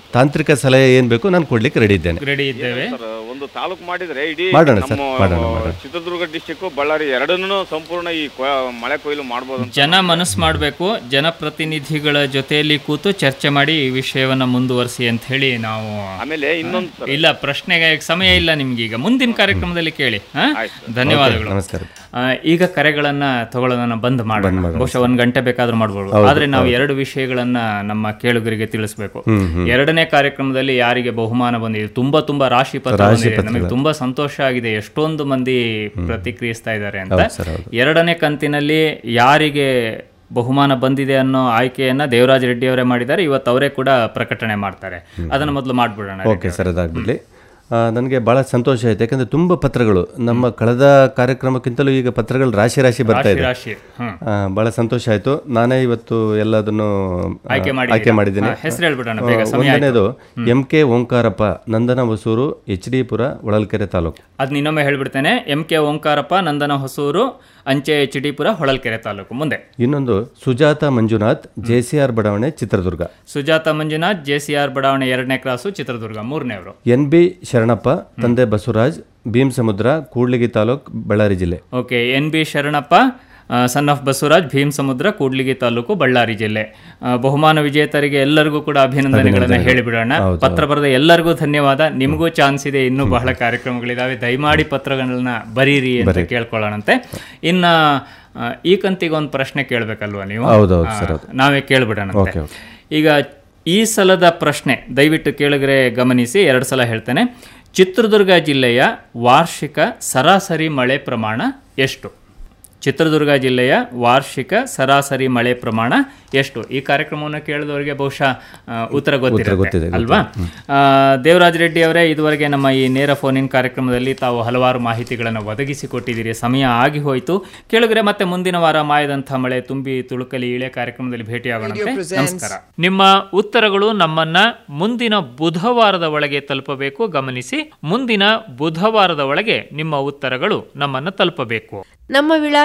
ತಾಂತ್ರಿಕ ಸಲಹೆ ಏನು ಬೇಕು ನಾನು ಕೊಡ್ಲಿಕ್ಕೆ ರೆಡಿ ಇದ್ದೇನೆ ರೆಡಿ ಇದ್ದೇವೆ ಸರ್ ಒಂದು ತಾಲೂಕು ಮಾಡಿದ್ರೆ ಇಡೀ ಮಾಡೋಣ ಸರ್, ನಮ್ಮ ಮಾಡೋಣ, ಮಾಡೋಣ. ಚಿತ್ರದುರ್ಗ ಡಿಸ್ಟಿಕ್ ಬಳ್ಳಾರಿ ಎರಡನ್ನೂ ಸಂಪೂರ್ಣ ಈ ಕೊಯ- ಮಳೆ ಕೊಯ್ಲು ಮಾಡ್ಬೋದು ಅಂತ ಜನ ಮನಸ್ಸು ಮಾಡಬೇಕು ಜನಪ್ರತಿನಿಧಿಗಳ ಜೊತೆಯಲ್ಲಿ ಕೂತು ಚರ್ಚೆ ಮಾಡಿ ಈ ವಿಷಯವನ್ನ ಮುಂದುವರಿಸಿ ಅಂತ ಹೇಳಿ ನಾವು ಆಮೇಲೆ ಇನ್ನೊಂದು ಸರ್ ಇಲ್ಲ ಪ್ರಶ್ನೆಗೆ ಸಮಯ ಇಲ್ಲ ನಿಮ್ಗೆ ಈಗ ಮುಂದಿನ ಕಾರ್ಯಕ್ರಮದಲ್ಲಿ ಕೇಳಿ ಹಾ? ಧನ್ಯವಾದಗಳು ನಮಸ್ಕಾರ. ಆ, ಈಗ ಕರೆಗಳನ್ನ ತಗೊಳ್ಳೋದನ್ನ ಬಂದ್ ಮಾಡೋಣ ಬಹುಶಃ ಒಂದ್ ಗಂಟೆ ಬೇಕಾದ್ರೂ ಮಾಡ್ಬೋದು ಆದ್ರೆ ನಾವು ಎರಡು ವಿಷಯಗಳನ್ನ ನಮ್ಮ ಕೇಳುಗರಿಗೆ ತಿಳಿಸ್ಬೇಕು ಎರಡನೇ ಕಾರ್ಯಕ್ರಮದಲ್ಲಿ ಯಾರಿಗೆ ಬಹುಮಾನ ಬಂದಿದೆ ತುಂಬಾ ತುಂಬಾ ರಾಶಿ ಪತ್ರ ಬಂದಿದೆ ನಮಗೆ ತುಂಬಾ ಸಂತೋಷ ಆಗಿದೆ ಎಷ್ಟೊಂದು ಮಂದಿ ಪ್ರತಿಕ್ರಿಯಿಸ್ತಾ ಇದ್ದಾರೆ ಅಂತ ಹೌದು ಸರ್, ಹೌದು. ಎರಡನೇ ಕಂತಿನಲ್ಲಿ ಯಾರಿಗೆ ಬಹುಮಾನ ಬಂದಿದೆ ಅನ್ನೋ ಆಯ್ಕೆಯನ್ನ ದೇವರಾಜ್ ರೆಡ್ಡಿ ಅವರೇ ಮಾಡಿದ್ದಾರೆ ಇವತ್ತು ಅವರೇ ಕೂಡ ಪ್ರಕಟಣೆ ಮಾಡ್ತಾರೆ ಅದನ್ನ ಮೊದಲು ಮಾಡ್ಬಿಡೋಣ ಓಕೆ ಸರ್ ಅದಾಗ್ಬಿಡ್ಲಿ ನನಗೆ ಭಾಳ ಸಂತೋಷ ಆಯ್ತು ಯಾಕಂದರೆ ತುಂಬ ಪತ್ರಗಳು ನಮ್ಮ ಕಳೆದ ಕಾರ್ಯಕ್ರಮಕ್ಕಿಂತಲೂ ಈಗ ಪತ್ರಗಳು ರಾಶಿ ರಾಶಿ ಬರ್ತಾ ಇದೆ ರಾಶಿ ಹ್ಮ್ ಆ, ಭಾಳ ಸಂತೋಷ ಆಯಿತು ನಾನೇ ಇವತ್ತು ಎಲ್ಲದನ್ನು ಆ, ಆಯ್ಕೆ ಮಾಡಿದ್ದೀರಾ? ಆಯ್ಕೆ ಮಾಡಿದ್ದೀನಿ ಹಾ, ಹೆಸ್ರು ಹೇಳ್ಬಿಡೋಣ ಬೇಗ, ಆ, ಸಮಯ ಒಂದನೇದು M K Omkarappa Nandana Hosur H D Pura Holalkere taluk ಅದ್ ಇನ್ನೊಮ್ಮೆ ಹೇಳ್ಬಿಡ್ತೇನೆ ಎಂ ಕೆ ಓಂಕಾರಪ್ಪ ನಂದನ ಹೊಸೂರು ಅಂಚೆ ಎಚ್ ಡಿ ಪುರ ಹೊಳಲ್ಕೆರೆ ತಾಲೂಕು ಮುಂದೆ ಇನ್ನೊಂದು Sujata Manjunath J C R ಬಡಾವಣೆ Chitradurga Sujata Manjunath J C R ಬಡಾವಣೆ ಎರಡನೇ ಕ್ರಾಸು ಚಿತ್ರದುರ್ಗ ಮೂರನೇವರು ಎನ್ ಬಿ ಶರಣಪ್ಪ ತಂದೆ ಬಸವರಾಜ್ ಭೀಮ್ ಸಮುದ್ರ ಕೂಡ್ಲಿಗಿ ತಾಲೂಕ್ ಬಳ್ಳಾರಿ ಜಿಲ್ಲೆ okay N B Sharanappa son of Basavaraj Bheem Samudra Kudligi taluk Ballari ಜಿಲ್ಲೆ ಆ, ಬಹುಮಾನ ವಿಜೇತರಿಗೆ ಎಲ್ಲರಿಗೂ ಕೂಡ ಅಭಿನಂದನೆಗಳನ್ನ ಹೇಳಿಬಿಡೋಣ ಪತ್ರ ಬರೆದ ಎಲ್ಲರಿಗೂ ಧನ್ಯವಾದ ನಿಮಗೂ ಚಾನ್ಸ್ ಇದೆ ಇನ್ನೂ ಬಹಳ ಕಾರ್ಯಕ್ರಮಗಳಿದಾವೆ ದಯಮಾಡಿ ಪತ್ರಗಳನ್ನ ಬರೀರಿ ಅಂತ ಕೇಳ್ಕೊಳ್ಳೋಣಂತೆ ಇನ್ನ ಆ, ಈ ಕಂತಿಗೆ ಒಂದು ಪ್ರಶ್ನೆ ಕೇಳಬೇಕಲ್ವಾ ನೀವು ಹೌದೌದು ಆ, ಸರ್, ಹೌದು. ನಾವೇ ಕೇಳ್ಬಿಡೋಣಂತೆ ಓಕೆ, ಓಕೆ. ಈಗ ಈ ಸಲದ ಪ್ರಶ್ನೆ ದಯವಿಟ್ಟು ಕೇಳಿದ್ರೆ ಗಮನಿಸಿ ಎರಡು ಸಲ ಹೇಳ್ತೇನೆ ಚಿತ್ರದುರ್ಗ ಜಿಲ್ಲೆಯ ವಾರ್ಷಿಕ ಸರಾಸರಿ ಮಳೆ ಪ್ರಮಾಣ ಎಷ್ಟು ಚಿತ್ರದುರ್ಗ ಜಿಲ್ಲೆಯ ವಾರ್ಷಿಕ ಸರಾಸರಿ ಮಳೆ ಪ್ರಮಾಣ ಎಷ್ಟು ಈ ಕಾರ್ಯಕ್ರಮವನ್ನು ಕೇಳಿದವರಿಗೆ ಬಹುಶಃ ಆ, ಉತ್ತರ ಗೊತ್ತಿರುತ್ತೆ ಗೊತ್ತಿದೆ, ಅಲ್ವಾ ಆ, ದೇವರಾಜ್ ರೆಡ್ಡಿ ಅವರೇ ಇದುವರೆಗೆ ನಮ್ಮ ಈ ನೇರ ಫೋನ್ ಇನ್ ಕಾರ್ಯಕ್ರಮದಲ್ಲಿ ತಾವು ಹಲವಾರು ಮಾಹಿತಿಗಳನ್ನು ಒದಗಿಸಿಕೊಟ್ಟಿದ್ದೀರಿ ಸಮಯ ಆಗಿ ಹೋಯಿತು ಕೇಳಿದ್ರೆ ಮತ್ತೆ ಮುಂದಿನ ವಾರ ಮಾಯದಂಥ ಮಳೆ ತುಂಬಿ ತುಳುಕಲಿ ಇಳೆ ಕಾರ್ಯಕ್ರಮದಲ್ಲಿ ಭೇಟಿಯಾಗೋಣಂತೆ ನಮಸ್ಕಾರ ನಿಮ್ಮ ಉತ್ತರಗಳು ನಮ್ಮನ್ನ ಮುಂದಿನ ಬುಧವಾರದ ಒಳಗೆ ತಲುಪಬೇಕು ಗಮನಿಸಿ ಮುಂದಿನ ಬುಧವಾರದ ಒಳಗೆ ನಿಮ್ಮ ಉತ್ತರಗಳು ನಮ್ಮನ್ನ ತಲುಪಬೇಕು ನಮ್ಮ ವಿಳಾಸ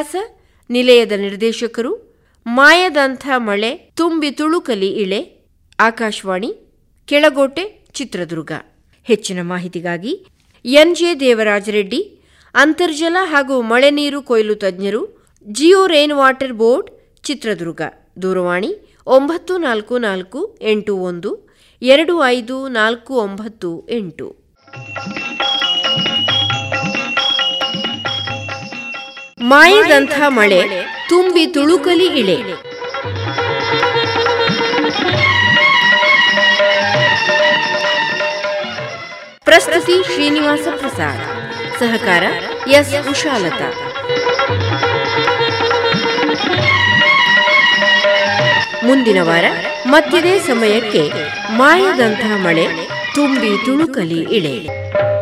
ನಿಲಯದ ನಿರ್ದೇಶಕರು ಮಾಯದಂಥ ಮಳೆ ತುಂಬಿ ತುಳುಕಲಿ ಇಳೆ ಆಕಾಶವಾಣಿ ಕೆಳಗೋಟೆ ಚಿತ್ರದುರ್ಗ ಹೆಚ್ಚಿನ ಮಾಹಿತಿಗಾಗಿ ಎನ್ಜೆ ದೇವರಾಜ ರೆಡ್ಡಿ ಅಂತರ್ಜಲ ಹಾಗೂ ಮಳೆ ನೀರು ಕೊಯ್ಲು ತಜ್ಞರು geo rain water board Chitradurga ದೂರವಾಣಿ ಒಂಬತ್ತು ನಾಲ್ಕು ನಾಲ್ಕು ಎಂಟು ಒಂದು ಎರಡು ಐದು ನಾಲ್ಕು ಒಂಬತ್ತು ಎಂಟು ಮಾಯದಂಥ ಮಳೆ ತುಂಬಿ ತುಳುಕಲಿ ಇಳೆ ಪ್ರಸ್ತುತಿ ಶ್ರೀನಿವಾಸ ಪ್ರಸಾದ್ ಸಹಕಾರ ಎಸ್ ಉಷಾಲತಾ ಮುಂದಿನ ವಾರ ಮತ್ತಿದೇ ಸಮಯಕ್ಕೆ ಮಾಯದಂಥ ಮಳೆ ತುಂಬಿ ತುಳುಕಲಿ ಇಳೆ